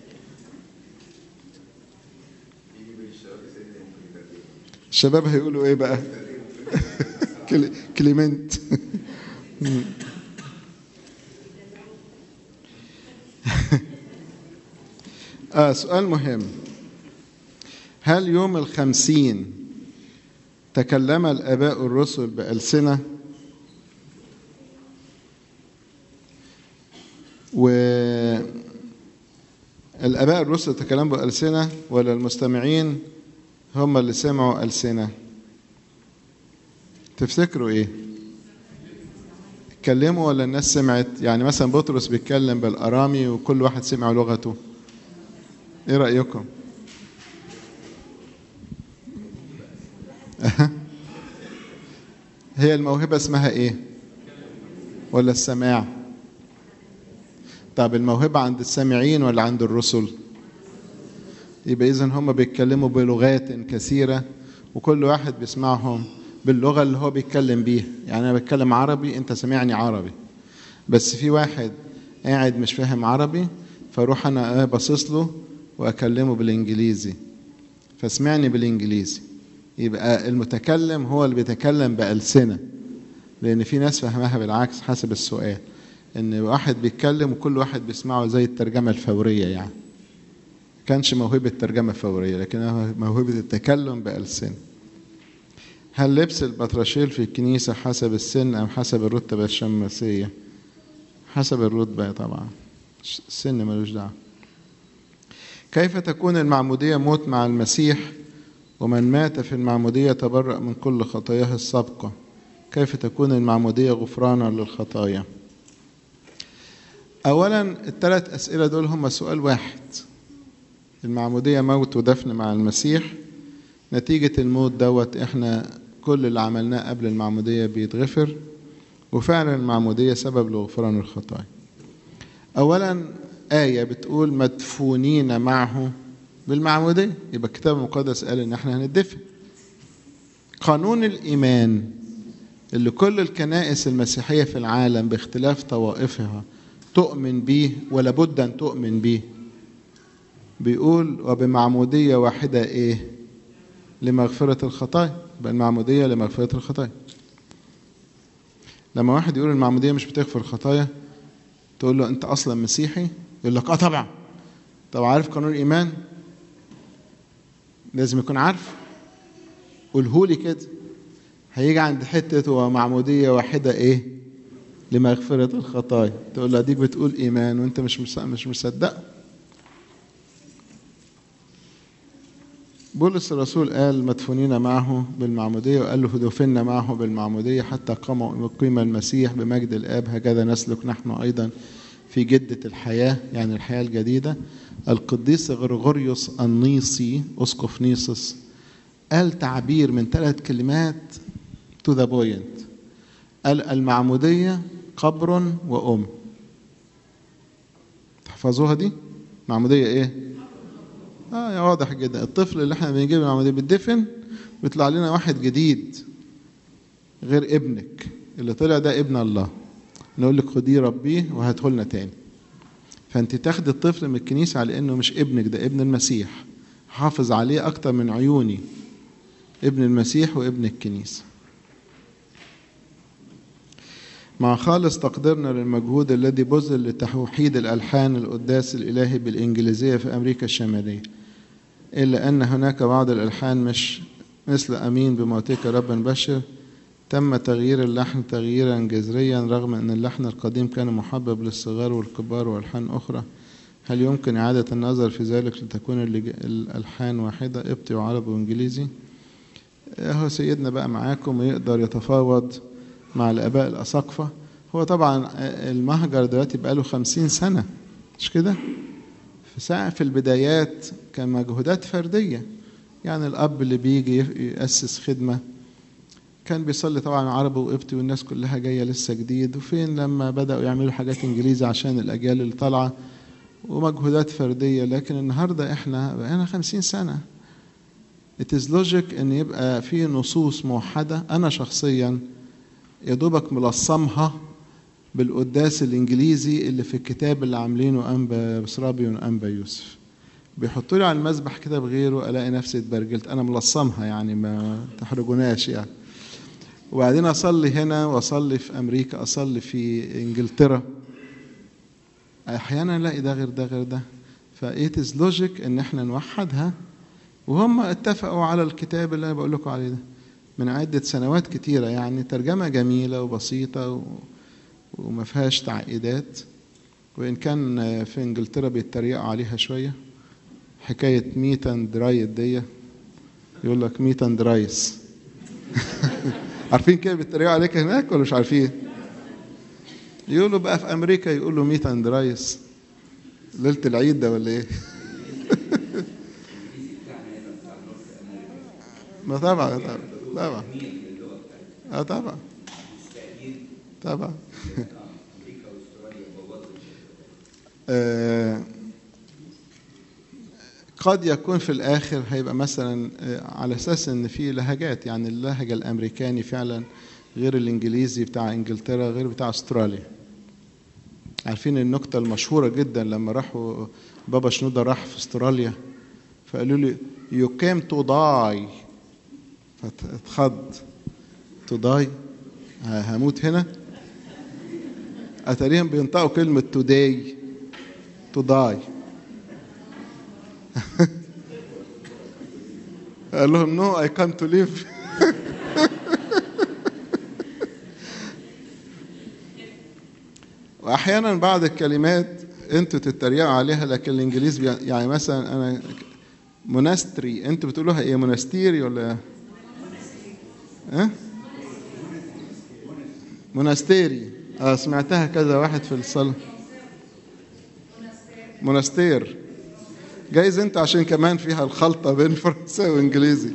الشباب هيقولوا ايه بقى كليمنت آه سؤال مهم هل يوم الخمسين تكلم الآباء الرسل بألسنة والآباء الرسل تكلموا بألسنة ولا المستمعين هم اللي سمعوا ألسنة تفتكروا ايه اتكلموا ولا الناس سمعت يعني مثلا بطرس بيتكلم بالارامي وكل واحد سمع لغته ايه رايكم هي الموهبه اسمها ايه ولا السماع طب الموهبه عند السامعين ولا عند الرسل يبقى اذا هم بيتكلموا بلغات كثيره وكل واحد بيسمعهم باللغه اللي هو بيتكلم بيها يعني انا بتكلم عربي انت سامعني عربي بس في واحد قاعد مش فاهم عربي فاروح انا باصص له واكلمه بالانجليزي فاسمعني بالانجليزي يبقى المتكلم هو اللي بيتكلم بألسنة لأن في ناس فهمها بالعكس حسب السؤال ان واحد بيتكلم وكل واحد بيسمعه زي الترجمة الفورية يعني كانش موهبة ترجمة فورية لكنها موهبة التكلم بألسن هل لبس البطرشيل في الكنيسة حسب السن أم حسب الرتبة الشماسية حسب الرتبة طبعا السن ملوش دعوة كيف تكون المعمودية موت مع المسيح ومن مات في المعمودية تبرأ من كل خطاياه السابقة كيف تكون المعمودية غفرانا للخطايا أولا الثلاث أسئلة دول هم سؤال واحد المعمودية موت ودفن مع المسيح نتيجة الموت دوت احنا كل اللي عملناه قبل المعمودية بيتغفر وفعلا المعمودية سبب لغفران الخطايا أولا آية بتقول مدفونين معه بالمعمودية يبقى الكتاب المقدس قال إن احنا هندفن قانون الإيمان اللي كل الكنائس المسيحية في العالم باختلاف طوائفها تؤمن به ولا بد أن تؤمن به بيقول وبمعمودية واحدة إيه لمغفرة الخطايا يبقى المعمودية لمغفرة الخطايا لما واحد يقول المعمودية مش بتغفر الخطايا تقول له أنت أصلا مسيحي يقول لك آه طبعا طب عارف قانون الإيمان لازم يكون عارف قولهولي كده هيجي عند حتة ومعمودية واحدة إيه لمغفرة الخطايا تقول له أديك بتقول إيمان وأنت مش مش مصدقه بولس الرسول قال مدفونين معه بالمعمودية وقال له دفنا معه بالمعمودية حتى قام قيم المسيح بمجد الآب هكذا نسلك نحن أيضا في جدة الحياة يعني الحياة الجديدة القديس غرغوريوس النيسي أسقف نيسوس قال تعبير من ثلاث كلمات to the point قال المعمودية قبر وأم تحفظوها دي معمودية إيه اه واضح جدا الطفل اللي احنا بنجيب العمليه بيدفن بيطلع لنا واحد جديد غير ابنك اللي طلع ده ابن الله نقول لك خديه ربيه وهاته لنا تاني فانت تاخد الطفل من الكنيسه على انه مش ابنك ده ابن المسيح حافظ عليه اكتر من عيوني ابن المسيح وابن الكنيسه مع خالص تقديرنا للمجهود الذي بذل لتوحيد الألحان القداس الإلهي بالإنجليزية في أمريكا الشمالية إلا أن هناك بعض الألحان مش مثل أمين بموتك ربا بشر تم تغيير اللحن تغييرا جذريا رغم أن اللحن القديم كان محبب للصغار والكبار وألحان أخرى هل يمكن إعادة النظر في ذلك لتكون الألحان واحدة قبطي وعربي وإنجليزي هو سيدنا بقى معاكم ويقدر يتفاوض مع الآباء الأساقفة هو طبعا المهجر دلوقتي بقاله خمسين سنة مش كده في ساعة في البدايات كان مجهودات فردية يعني الأب اللي بيجي يأسس خدمة كان بيصلي طبعا عربي وقبطي والناس كلها جاية لسه جديد وفين لما بدأوا يعملوا حاجات إنجليزي عشان الأجيال اللي طالعة ومجهودات فردية لكن النهاردة إحنا بقينا خمسين سنة It is logic إن يبقى في نصوص موحدة أنا شخصيا يا دوبك ملصمها بالقداس الانجليزي اللي في الكتاب اللي عاملينه انبا بسرابي وانبا يوسف بيحطوا لي على المسبح كده بغيره الاقي نفسي اتبرجلت انا ملصمها يعني ما تحرجوناش يعني وبعدين اصلي هنا واصلي في امريكا اصلي في انجلترا احيانا الاقي ده غير ده غير ده فايت لوجيك ان احنا نوحدها وهم اتفقوا على الكتاب اللي انا بقول لكم عليه ده من عدة سنوات كتيرة يعني ترجمة جميلة وبسيطة و... وما فيهاش تعقيدات وإن كان في إنجلترا بيتريقوا عليها شوية حكاية ميت أند رايت دي يقول لك ميت أند رايس عارفين كده بيتريقوا عليك هناك ولا مش عارفين؟ يقولوا بقى في أمريكا يقولوا ميت أند رايس ليلة العيد ده ولا إيه؟ ما طبعا طبعا طبعا اه طبعا طبعا آه قد يكون في الاخر هيبقى مثلا على اساس ان في لهجات يعني اللهجه الامريكاني فعلا غير الانجليزي بتاع انجلترا غير بتاع استراليا عارفين النكته المشهوره جدا لما راحوا بابا شنودة راح في استراليا فقالوا لي you came to die فاتخض to die هموت هنا اتاريهم بينطقوا كلمه توداي توداي قال لهم نو اي كام تو ليف واحيانا بعض الكلمات انتوا تتريقوا عليها لكن الانجليز بي... يعني مثلا انا مونستري انتوا بتقولوها ايه مونستيري ولا ها مونستيري اه سمعتها كذا واحد في الصلاه مونستير جايز انت عشان كمان فيها الخلطه بين فرنساوي وانجليزي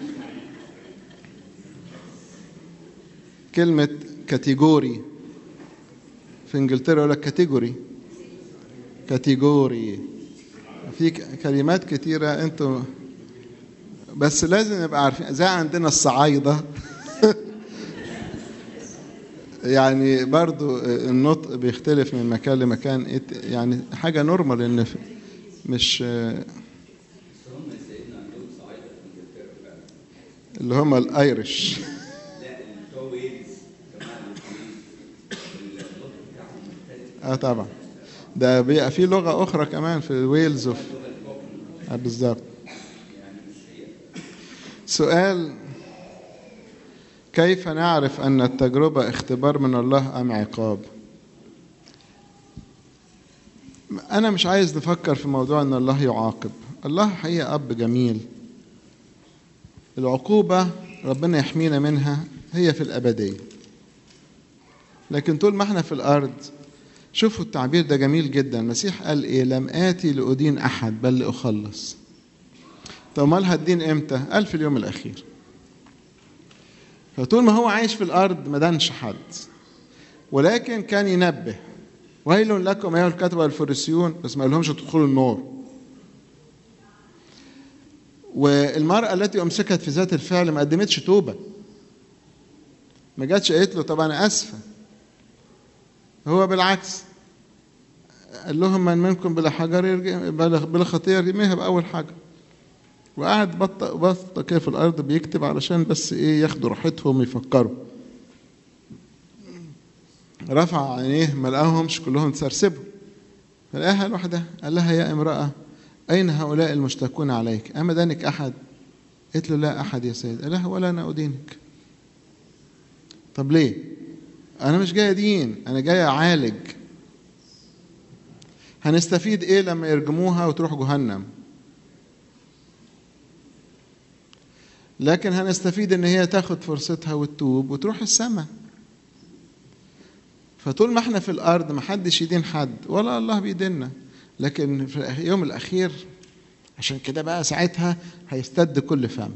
كلمه كاتيجوري في انجلترا يقول لك كاتيجوري كاتيجوري في كلمات كتيرة انتوا بس لازم نبقى عارفين زي عندنا الصعايدة يعني برضو النطق بيختلف من مكان لمكان يعني حاجة نورمال ان مش اللي هم الايرش اه طبعا ده بيبقى في لغه اخرى كمان في ويلز وفي آه بالظبط سؤال كيف نعرف ان التجربه اختبار من الله ام عقاب انا مش عايز نفكر في موضوع ان الله يعاقب الله حقيقه اب جميل العقوبه ربنا يحمينا منها هي في الابديه لكن طول ما احنا في الارض شوفوا التعبير ده جميل جدا المسيح قال ايه لم آتي لأدين أحد بل لأخلص طب مال هتدين امتى قال في اليوم الأخير فطول ما هو عايش في الأرض ما دانش حد ولكن كان ينبه ويل لكم أيها الكتبة والفريسيون بس ما قالهمش تدخلوا النار والمرأة التي أمسكت في ذات الفعل ما قدمتش توبة ما جاتش قالت له طب أنا آسفة هو بالعكس قال لهم من منكم بلا حجر يرجع بلا خطيه يرميها باول حجر وقعد بط بط كده في الارض بيكتب علشان بس ايه ياخدوا راحتهم يفكروا رفع عينيه ما لقاهمش كلهم تسرسبوا فلقاها لوحدها قال لها يا امراه اين هؤلاء المشتكون عليك اما دانك احد قالت له لا احد يا سيد قال لها ولا انا ادينك طب ليه انا مش جاي ادين انا جاي اعالج هنستفيد ايه لما يرجموها وتروح جهنم لكن هنستفيد ان هي تاخد فرصتها وتتوب وتروح السماء فطول ما احنا في الارض ما حدش يدين حد ولا الله بيديننا لكن في اليوم الاخير عشان كده بقى ساعتها هيستد كل فم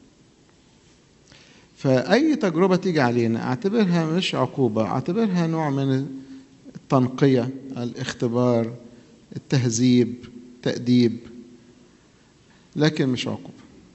فأي تجربة تيجي علينا أعتبرها مش عقوبة أعتبرها نوع من التنقية الاختبار التهذيب تأديب لكن مش عقوبة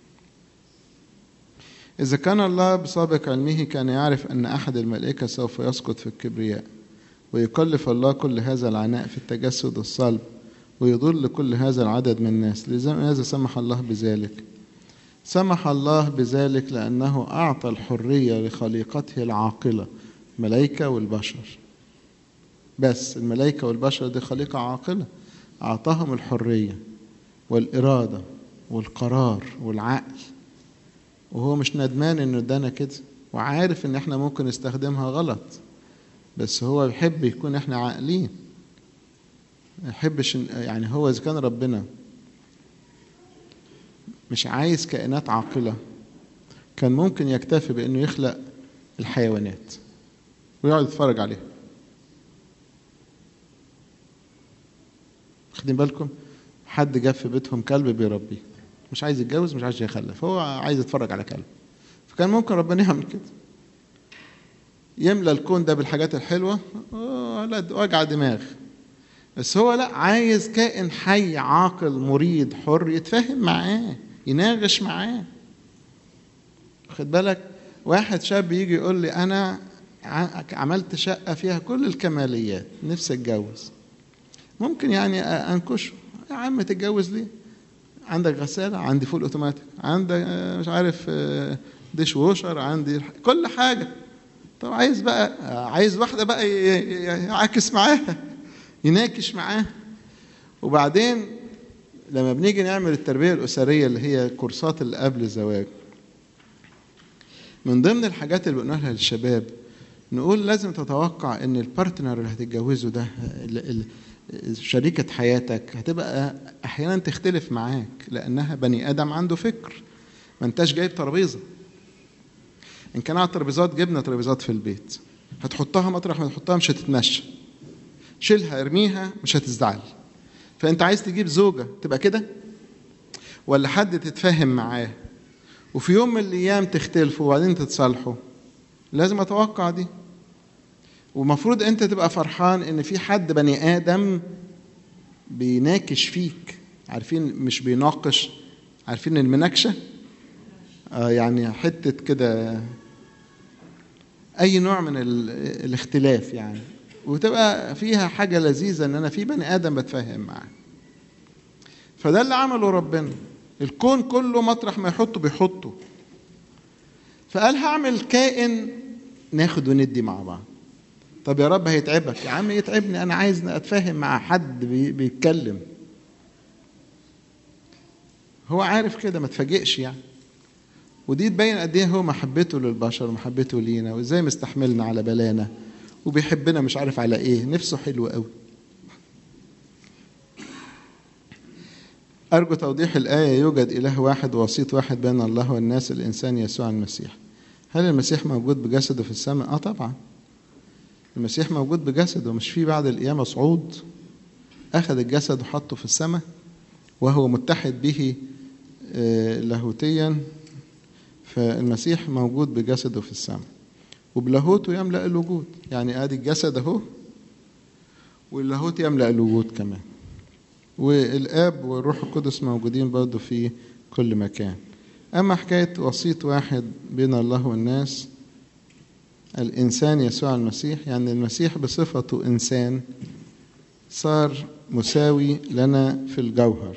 إذا كان الله بسابق علمه كان يعرف أن أحد الملائكة سوف يسقط في الكبرياء ويكلف الله كل هذا العناء في التجسد الصلب ويضل كل هذا العدد من الناس لماذا سمح الله بذلك سمح الله بذلك لأنه أعطى الحرية لخليقته العاقلة الملائكة والبشر بس الملائكة والبشر دي خليقة عاقلة أعطاهم الحرية والإرادة والقرار والعقل وهو مش ندمان إنه ادانا كده وعارف إن إحنا ممكن نستخدمها غلط بس هو يحب يكون إحنا عاقلين ما يحبش يعني هو إذا كان ربنا مش عايز كائنات عاقلة كان ممكن يكتفي بأنه يخلق الحيوانات ويقعد يتفرج عليها واخدين بالكم حد جاب في بيتهم كلب بيربيه مش عايز يتجوز مش عايز يخلف هو عايز يتفرج على كلب فكان ممكن ربنا يعمل كده يملى الكون ده بالحاجات الحلوة لا وجع دماغ بس هو لا عايز كائن حي عاقل مريد حر يتفاهم معاه يناقش معاه خد بالك واحد شاب يجي يقول لي انا عملت شقه فيها كل الكماليات نفسي اتجوز ممكن يعني انكشه يا عم تتجوز ليه عندك غساله عندي فول اوتوماتيك عندك مش عارف ديش ووشر عندي كل حاجه طب عايز بقى عايز واحده بقى يعاكس معاها يناكش معاها وبعدين لما بنيجي نعمل التربيه الاسريه اللي هي كورسات اللي قبل الزواج من ضمن الحاجات اللي بنقولها للشباب نقول لازم تتوقع ان البارتنر اللي هتتجوزه ده شريكة حياتك هتبقى احيانا تختلف معاك لانها بني ادم عنده فكر ما انتش جايب ترابيزه ان كان على الترابيزات جبنا ترابيزات في البيت هتحطها مطرح ما تحطها مش هتتمشى شيلها ارميها مش هتزعل فانت عايز تجيب زوجه تبقى كده ولا حد تتفاهم معاه وفي يوم من الايام تختلفوا وبعدين تتصالحوا لازم اتوقع دي ومفروض انت تبقى فرحان ان في حد بني ادم بيناكش فيك عارفين مش بيناقش عارفين المناكشه آه يعني حته كده اي نوع من الاختلاف يعني وتبقى فيها حاجه لذيذه ان انا في بني ادم بتفاهم معاه فده اللي عمله ربنا الكون كله مطرح ما يحطه بيحطه فقال هعمل كائن ناخد وندي مع بعض طب يا رب هيتعبك يا عم يتعبني انا عايز اتفاهم مع حد بيتكلم هو عارف كده ما تفاجئش يعني ودي تبين قد ايه هو محبته للبشر ومحبته لينا وازاي مستحملنا على بلانا وبيحبنا مش عارف على ايه نفسه حلو قوي أرجو توضيح الآية يوجد إله واحد ووسيط واحد بين الله والناس الإنسان يسوع المسيح هل المسيح موجود بجسده في السماء؟ آه طبعا المسيح موجود بجسده مش في بعد القيامة صعود أخذ الجسد وحطه في السماء وهو متحد به لاهوتيا فالمسيح موجود بجسده في السماء وبلاهوته يملأ الوجود يعني ادي الجسد اهو واللاهوت يملأ الوجود كمان والاب والروح القدس موجودين برضه في كل مكان اما حكايه وسيط واحد بين الله والناس الانسان يسوع المسيح يعني المسيح بصفته انسان صار مساوي لنا في الجوهر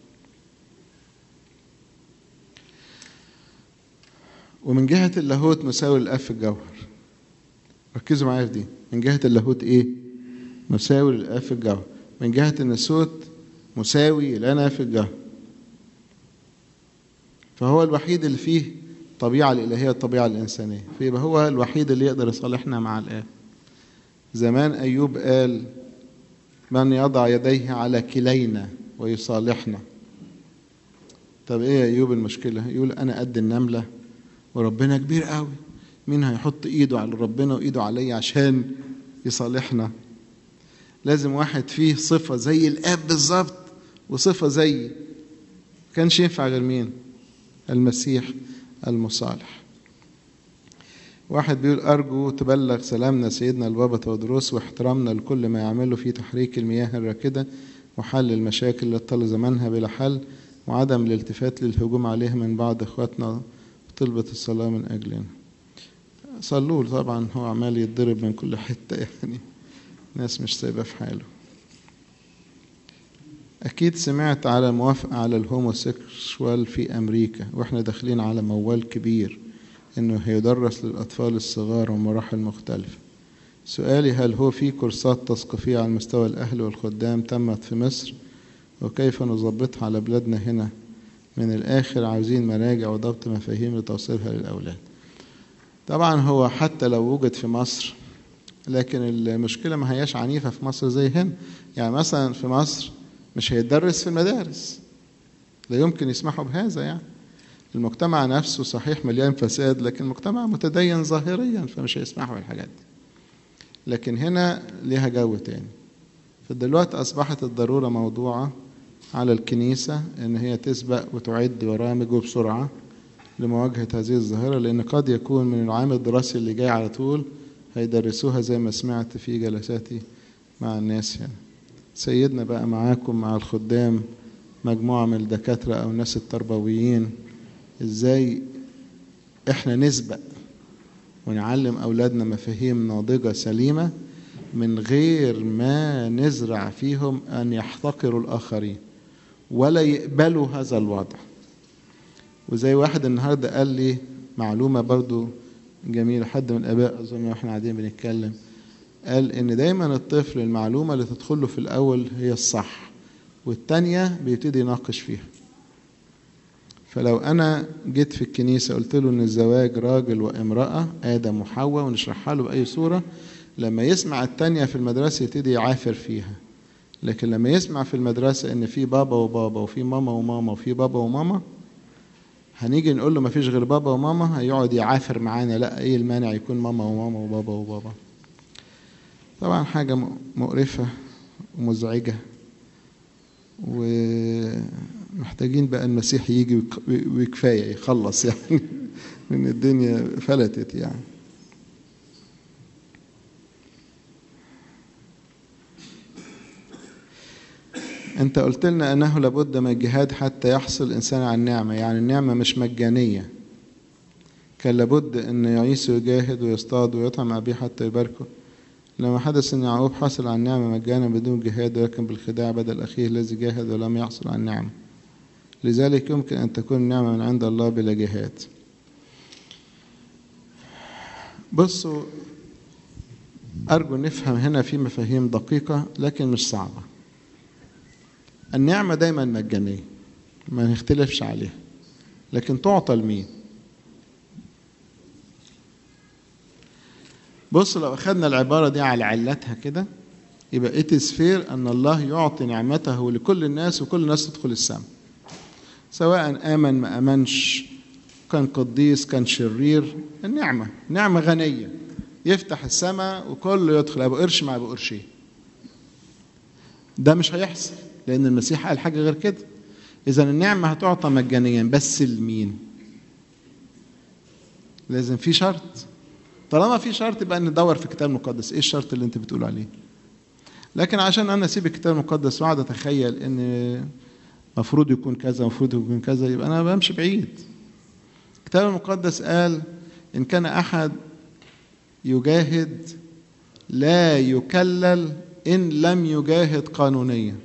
ومن جهة اللاهوت مساوي للأب في الجوهر ركزوا معايا في دي من جهة اللاهوت إيه؟ مساوي للأب في الجوهر من جهة النسوت مساوي لنا في الجوهر فهو الوحيد اللي فيه الطبيعة الإلهية الطبيعة الإنسانية فيبقى هو الوحيد اللي يقدر يصالحنا مع الآب زمان أيوب قال من يضع يديه على كلينا ويصالحنا طب ايه يا ايوب المشكله يقول انا قد النمله وربنا كبير قوي مين هيحط ايده على ربنا وايده عليا عشان يصالحنا لازم واحد فيه صفة زي الآب بالظبط وصفة زي كانش ينفع غير مين المسيح المصالح واحد بيقول أرجو تبلغ سلامنا سيدنا البابا تودروس واحترامنا لكل ما يعمله في تحريك المياه الراكدة وحل المشاكل اللي طال زمانها بلا حل وعدم الالتفات للهجوم عليه من بعض اخواتنا طلبة الصلاة من أجلنا صلوا طبعا هو عمال يتضرب من كل حتة يعني ناس مش سايبة في حاله أكيد سمعت على موافقة على الهوموسيكشوال في أمريكا وإحنا داخلين على موال كبير إنه هيدرس للأطفال الصغار ومراحل مختلفة سؤالي هل هو في كورسات تثقيفية على مستوى الأهل والخدام تمت في مصر وكيف نظبطها على بلادنا هنا من الآخر عاوزين مراجع وضبط مفاهيم لتوصيلها للأولاد طبعا هو حتى لو وجد في مصر لكن المشكلة ما هياش عنيفة في مصر زي هنا يعني مثلا في مصر مش هيتدرس في المدارس لا يمكن يسمحوا بهذا يعني المجتمع نفسه صحيح مليان فساد لكن مجتمع متدين ظاهريا فمش هيسمحوا بالحاجات دي لكن هنا ليها جو تاني فدلوقتي أصبحت الضرورة موضوعة على الكنيسة إن هي تسبق وتعد برامج وبسرعة لمواجهة هذه الظاهرة لأن قد يكون من العام الدراسي اللي جاي على طول هيدرسوها زي ما سمعت في جلساتي مع الناس هنا سيدنا بقى معاكم مع الخدام مجموعة من الدكاترة أو الناس التربويين إزاي إحنا نسبق ونعلم أولادنا مفاهيم ناضجة سليمة من غير ما نزرع فيهم أن يحتقروا الآخرين ولا يقبلوا هذا الوضع وزي واحد النهاردة قال لي معلومة برضو جميل حد من الآباء أظن واحنا قاعدين بنتكلم قال إن دايما الطفل المعلومة اللي تدخل له في الأول هي الصح والتانية بيبتدي يناقش فيها فلو أنا جيت في الكنيسة قلت له إن الزواج راجل وامرأة آدم وحواء ونشرحها له بأي صورة لما يسمع التانية في المدرسة يبتدي يعافر فيها لكن لما يسمع في المدرسة إن في بابا وبابا وفي ماما وماما وفي بابا وماما هنيجي نقول له ما فيش غير بابا وماما هيقعد يعافر معانا لا ايه المانع يكون ماما وماما وبابا وبابا طبعا حاجة مقرفة ومزعجة ومحتاجين بقى المسيح يجي وكفاية يخلص يعني من الدنيا فلتت يعني انت قلت لنا انه لابد من الجهاد حتى يحصل الانسان على النعمه يعني النعمه مش مجانيه كان لابد ان يعيسو يجاهد ويصطاد ويطعم ابيه حتى يباركه لما حدث ان يعقوب حصل على النعمه مجانا بدون جهاد ولكن بالخداع بدل اخيه الذي جاهد ولم يحصل على النعمه لذلك يمكن ان تكون النعمه من عند الله بلا جهاد بصوا ارجو نفهم هنا في مفاهيم دقيقه لكن مش صعبه النعمة دايما مجانية ما نختلفش عليها لكن تعطى لمين بص لو أخذنا العبارة دي على علتها كده يبقى اتسفير أن الله يعطي نعمته لكل الناس وكل الناس تدخل السماء سواء آمن ما آمنش كان قديس كان شرير النعمة نعمة غنية يفتح السماء وكله يدخل أبو قرش مع أبو قرشين ده مش هيحصل لأن المسيح قال حاجة غير كده إذا النعمة هتعطى مجانيا بس لمين؟ لازم في شرط طالما في شرط يبقى ندور في الكتاب المقدس ايه الشرط اللي انت بتقول عليه لكن عشان انا اسيب الكتاب المقدس واقعد اتخيل ان مفروض يكون كذا مفروض يكون كذا يبقى انا بمشي بعيد الكتاب المقدس قال ان كان احد يجاهد لا يكلل ان لم يجاهد قانونيا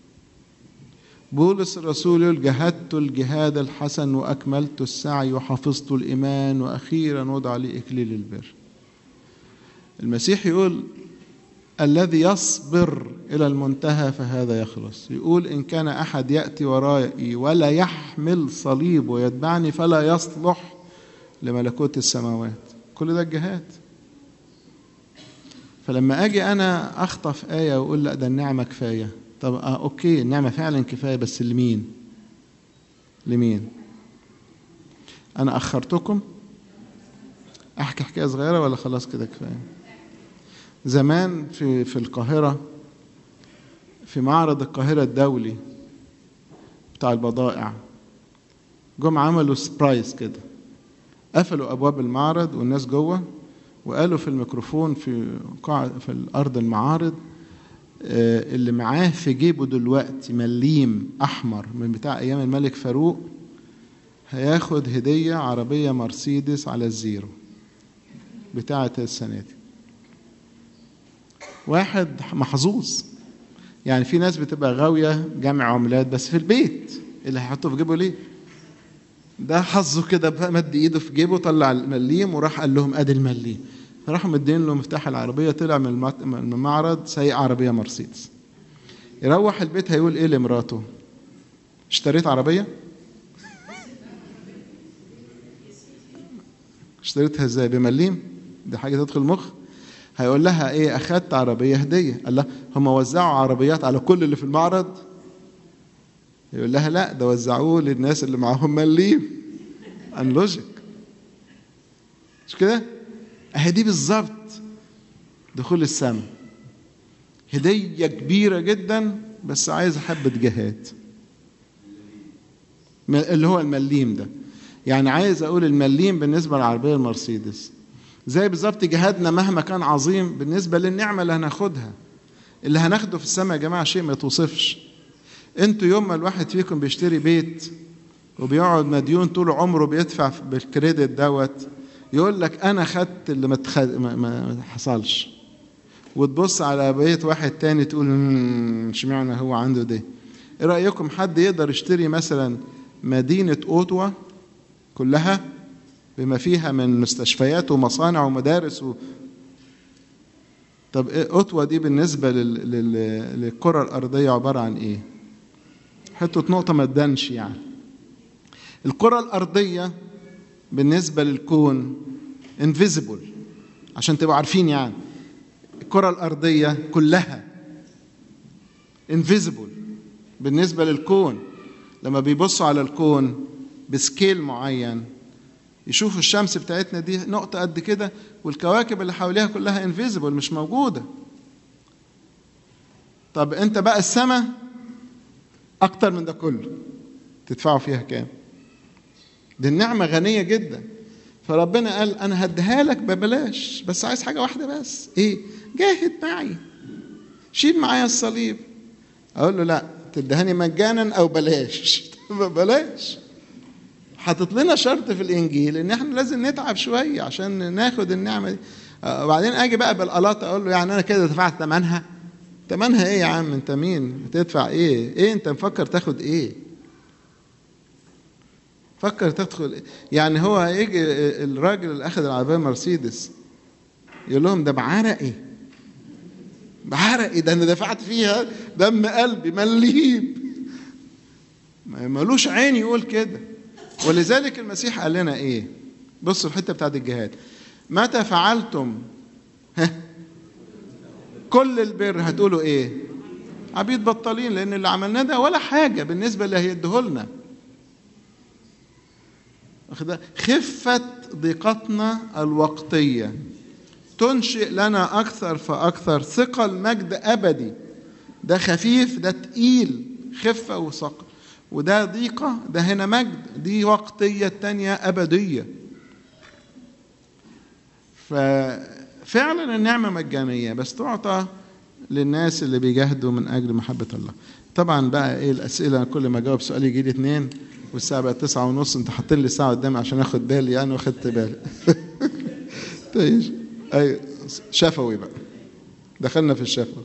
بولس الرسول يقول جهدت الجهاد الحسن واكملت السعي وحفظت الايمان واخيرا وضع لي اكليل البر المسيح يقول الذي يصبر الى المنتهى فهذا يخلص يقول ان كان احد ياتي ورائي ولا يحمل صليب ويتبعني فلا يصلح لملكوت السماوات كل ده الجهاد فلما اجي انا اخطف ايه واقول لا ده النعمه كفايه طب آه اوكي النعمه فعلا كفايه بس لمين لمين انا اخرتكم احكي حكايه صغيره ولا خلاص كده كفايه زمان في في القاهره في معرض القاهره الدولي بتاع البضائع جم عملوا سبرايز كده قفلوا ابواب المعرض والناس جوه وقالوا في الميكروفون في قاع في الارض المعارض اللي معاه في جيبه دلوقتي مليم احمر من بتاع ايام الملك فاروق هياخد هديه عربيه مرسيدس على الزيرو بتاعه السنه دي واحد محظوظ يعني في ناس بتبقى غاويه جمع عملات بس في البيت اللي هيحطه في جيبه ليه ده حظه كده مد ايده في جيبه طلع المليم وراح قال لهم ادي المليم راحوا مدين له مفتاح العربيه طلع من المعرض سايق عربيه مرسيدس يروح البيت هيقول ايه لمراته اشتريت عربيه اشتريتها ازاي بمليم دي حاجه تدخل المخ هيقول لها ايه اخدت عربيه هديه قال لها هم وزعوا عربيات على كل اللي في المعرض يقول لها لا ده وزعوه للناس اللي معاهم مليم ان لوجيك مش كده اهي دي بالظبط دخول السماء هدية كبيرة جدا بس عايز حبة جهاد اللي هو المليم ده يعني عايز اقول المليم بالنسبة للعربية المرسيدس زي بالظبط جهادنا مهما كان عظيم بالنسبة للنعمة اللي هناخدها اللي هناخده في السماء يا جماعة شيء ما يتوصفش انتوا يوم ما الواحد فيكم بيشتري بيت وبيقعد مديون طول عمره بيدفع بالكريدت دوت يقول لك انا خدت اللي ما, تخد... ما... ما حصلش وتبص على بيت واحد تاني تقول اشمعنى هو عنده ده ايه رايكم حد يقدر يشتري مثلا مدينه اوتوا كلها بما فيها من مستشفيات ومصانع ومدارس و... طب إيه أوتوا دي بالنسبة لل... لل... للكرة الأرضية عبارة عن إيه؟ حتة نقطة ما تدنش يعني الكرة الأرضية بالنسبة للكون انفيزيبل عشان تبقوا عارفين يعني الكرة الأرضية كلها انفيزيبل بالنسبة للكون لما بيبصوا على الكون بسكيل معين يشوفوا الشمس بتاعتنا دي نقطة قد كده والكواكب اللي حواليها كلها انفيزيبل مش موجودة طب انت بقى السماء اكتر من ده كله تدفعوا فيها كام دي النعمة غنية جدا فربنا قال انا هديها لك ببلاش بس عايز حاجة واحدة بس ايه جاهد معي شيل معايا الصليب اقول له لا تدهني مجانا او بلاش بلاش حاطط لنا شرط في الانجيل ان احنا لازم نتعب شويه عشان ناخد النعمه دي وبعدين اجي بقى بالقلاط اقول له يعني انا كده دفعت ثمنها ثمنها ايه يا عم انت مين بتدفع ايه ايه انت مفكر تاخد ايه فكر تدخل إيه؟ يعني هو هيجي الراجل اللي اخذ العربيه مرسيدس يقول لهم ده بعرقي بعرقي ده انا دفعت فيها دم قلبي مليب ملوش عين يقول كده ولذلك المسيح قال لنا ايه بصوا الحته بتاعت الجهاد متى فعلتم ها كل البر هتقولوا ايه عبيد بطالين لان اللي عملناه ده ولا حاجه بالنسبه اللي هيديهولنا خفة ضيقتنا الوقتية تنشئ لنا أكثر فأكثر ثقل مجد أبدي ده خفيف ده تقيل خفة وثقل وده ضيقة ده هنا مجد دي وقتية التانية أبدية ففعلا النعمة مجانية بس تعطى للناس اللي بيجاهدوا من أجل محبة الله طبعا بقى ايه الأسئلة كل ما أجاوب سؤال يجي لي اتنين والساعة بقت تسعة ونص انت حاطين لي الساعة قدامي عشان اخد بالي يعني واخدت بالي طيب اي شفوي بقى دخلنا في الشفوي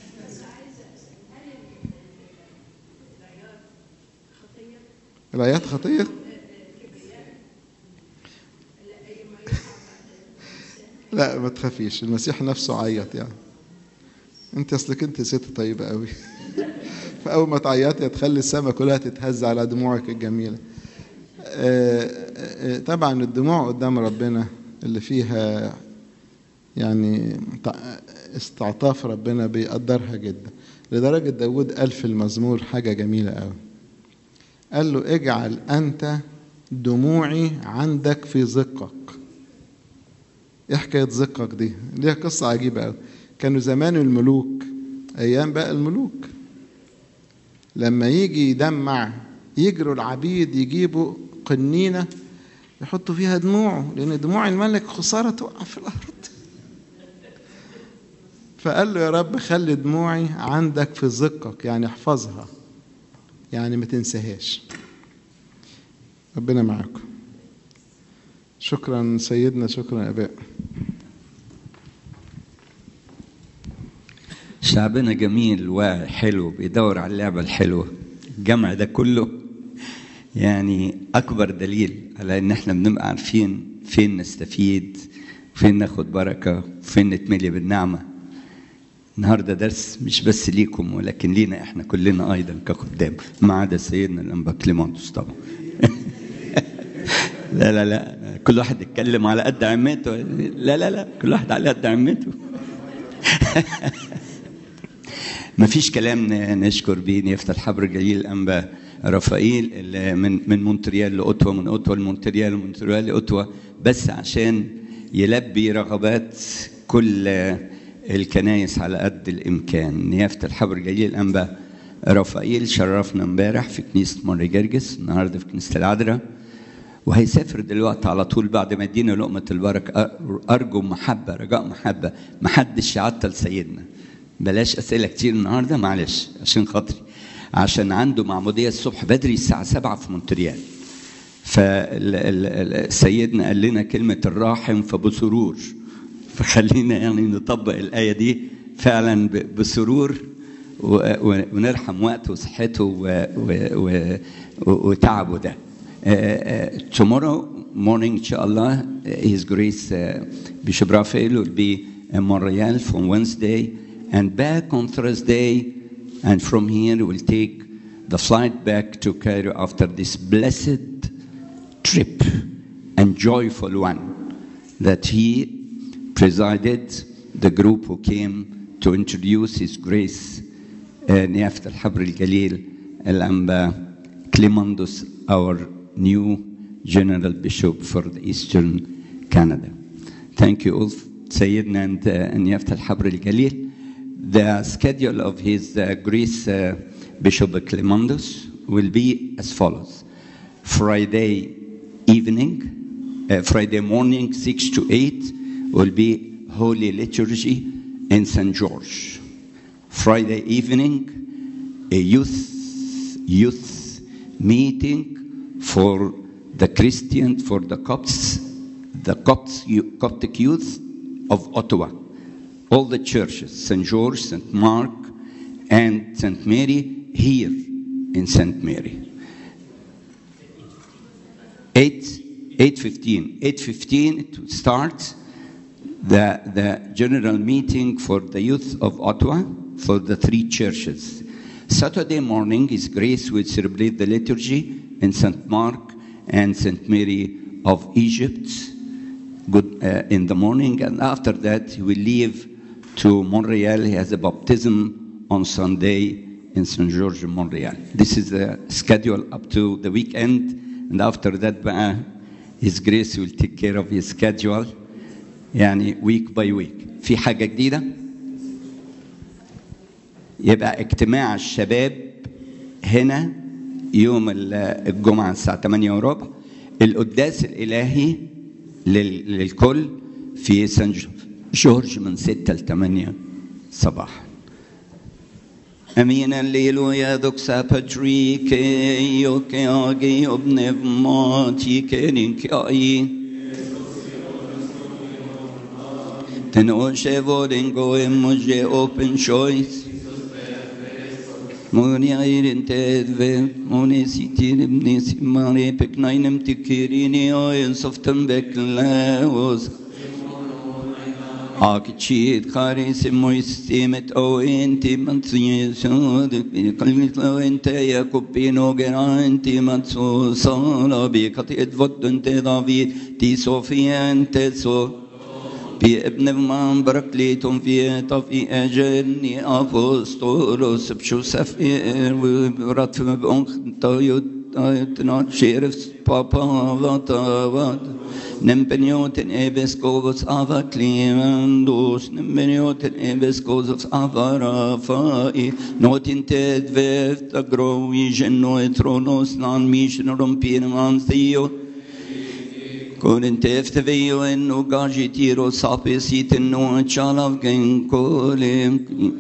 الآيات خطية لا ما تخافيش المسيح نفسه عيط يعني انت اصلك انت ست طيبة قوي فأول ما تعيطي هتخلي السماء كلها تتهز على دموعك الجميلة طبعا الدموع قدام ربنا اللي فيها يعني استعطاف ربنا بيقدرها جدا لدرجة داود قال في المزمور حاجة جميلة قوي قال له اجعل أنت دموعي عندك في زقك ايه حكاية زقك دي ليها قصة عجيبة قوي كانوا زمان الملوك أيام بقى الملوك لما يجي يدمع يجروا العبيد يجيبوا قنينة يحطوا فيها دموعه لأن دموع الملك خسارة توقع في الأرض فقال له يا رب خلي دموعي عندك في زقك يعني احفظها يعني ما تنساهاش ربنا معاكم شكرا سيدنا شكرا اباء شعبنا جميل وحلو بيدور على اللعبة الحلوة الجمع ده كله يعني أكبر دليل على إن إحنا بنبقى عارفين فين نستفيد فين ناخد بركة فين نتملي بالنعمة النهاردة درس مش بس ليكم ولكن لينا إحنا كلنا أيضا كخدام ما عدا سيدنا الأنبا كليمانتوس طبعا لا لا لا كل واحد يتكلم على قد عمته لا لا لا كل واحد على قد عمته ما فيش كلام نشكر بيه نفتح الحبر الجليل الانبا رافائيل من من مونتريال لاوتوا من اوتوا لمونتريال ومونتريال لاوتوا بس عشان يلبي رغبات كل الكنايس على قد الامكان نيافه الحبر الجليل الانبا رافائيل شرفنا امبارح في كنيسه ماري جرجس النهارده في كنيسه العذراء وهيسافر دلوقتي على طول بعد ما ادينا لقمه البركه ارجو محبه رجاء محبه محدش يعطل سيدنا بلاش اسئله كتير النهارده معلش عشان خاطري عشان عنده معموديه الصبح بدري الساعه 7 في مونتريال فسيدنا قال لنا كلمه الراحم فبسرور فخلينا يعني نطبق الايه دي فعلا بسرور ونرحم وقته وصحته وتعبه ده tomorrow morning, inshallah, uh, His Grace uh, Bishop Raphael will be in Montreal from Wednesday and back on Thursday. And from here, we'll take the flight back to Cairo after this blessed trip and joyful one that he presided, the group who came to introduce His Grace نيافة الحبر الجليل الأنبا كليماندوس our new General Bishop for the Eastern Canada. Thank you all, سيدنا and uh, نيافة الحبر الجليل. The schedule of his uh, Greece uh, Bishop Clemandos will be as follows. Friday evening, uh, Friday morning, 6 to 8, will be Holy Liturgy in St. George. Friday evening, a youth youth meeting for the Christian, for the Copts, the Copts, Coptic youth of Ottawa. All the churches, St. George, St. Mark, and St. Mary, here in St. Mary. 8, 8.15. 8.15 to start the, the general meeting for the youth of Ottawa for the three churches. Saturday morning, His Grace will celebrate the liturgy in St. Mark and St. Mary of Egypt good, uh, in the morning, and after that, he will leave to Montreal. He has a baptism on Sunday in St. George, Montreal. This is the schedule up to the weekend, and after that, بقى, His Grace will take care of his schedule يعني week by week. في حاجة جديدة؟ يبقى اجتماع الشباب هنا يوم الجمعة الساعة 8 وربع القداس الإلهي للكل في سان جورج من 6 ل 8 صباحا أمين الليلويا دوكسا باتريك يوكي آجي ابن ماتي كيرينك آي تنوشي فورينغو إموجي open choice Moni airin tedve, moni sitir ibni simari peknainem tikirini oyen softem beklaos. Akçit kari simoy simet o enti matsi sod kalvit lo ente yakupino geranti matsu sala bi kat edvod ente david ti sofiente so بابن من بركليتم في طفي أجرني أبوستولوس بشو سفير ورات بأنخ طيوت تنات شيرف بابا وطاوات نمبنيوتن إبسكوبس أفا كليماندوس نمبنيوتن إبسكوبس أفا رافائي نوتين تدفف تقروي جنو اترونوس نان ميشن رمبين مان ثيو Kun inte eftervio en och gagitiro sape siten no chalav gen kolim.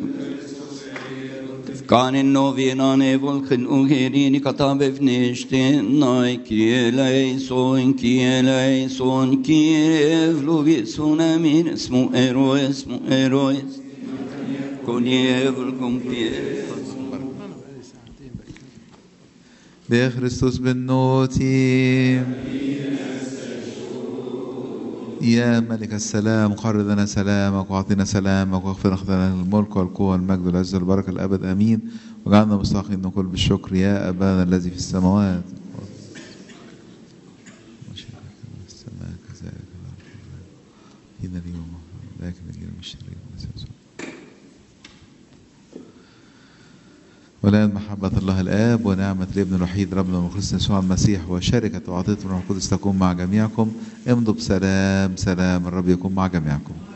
Kanin no vienane volken ugerini katabev nishten nai kielei son kielei son kiev luvi sunamin esmu ero esmu eroes. Koniev kumpie. بخريستوس بالنوتي يا ملك السلام قرر لنا سلامك واعطنا سلامك واغفر لنا الملك والقوه والمجد والعزه والبركه الابد امين واجعلنا مستحقين نقول بالشكر يا ابانا الذي في السماوات السماء كذلك هنا اليوم لكن اليوم الشرير والآن محبة الله الآب ونعمة الابن الوحيد ربنا المخلص يسوع المسيح وشركة وعطية الروح القدس تكون مع جميعكم امضوا بسلام سلام الرب يكون مع جميعكم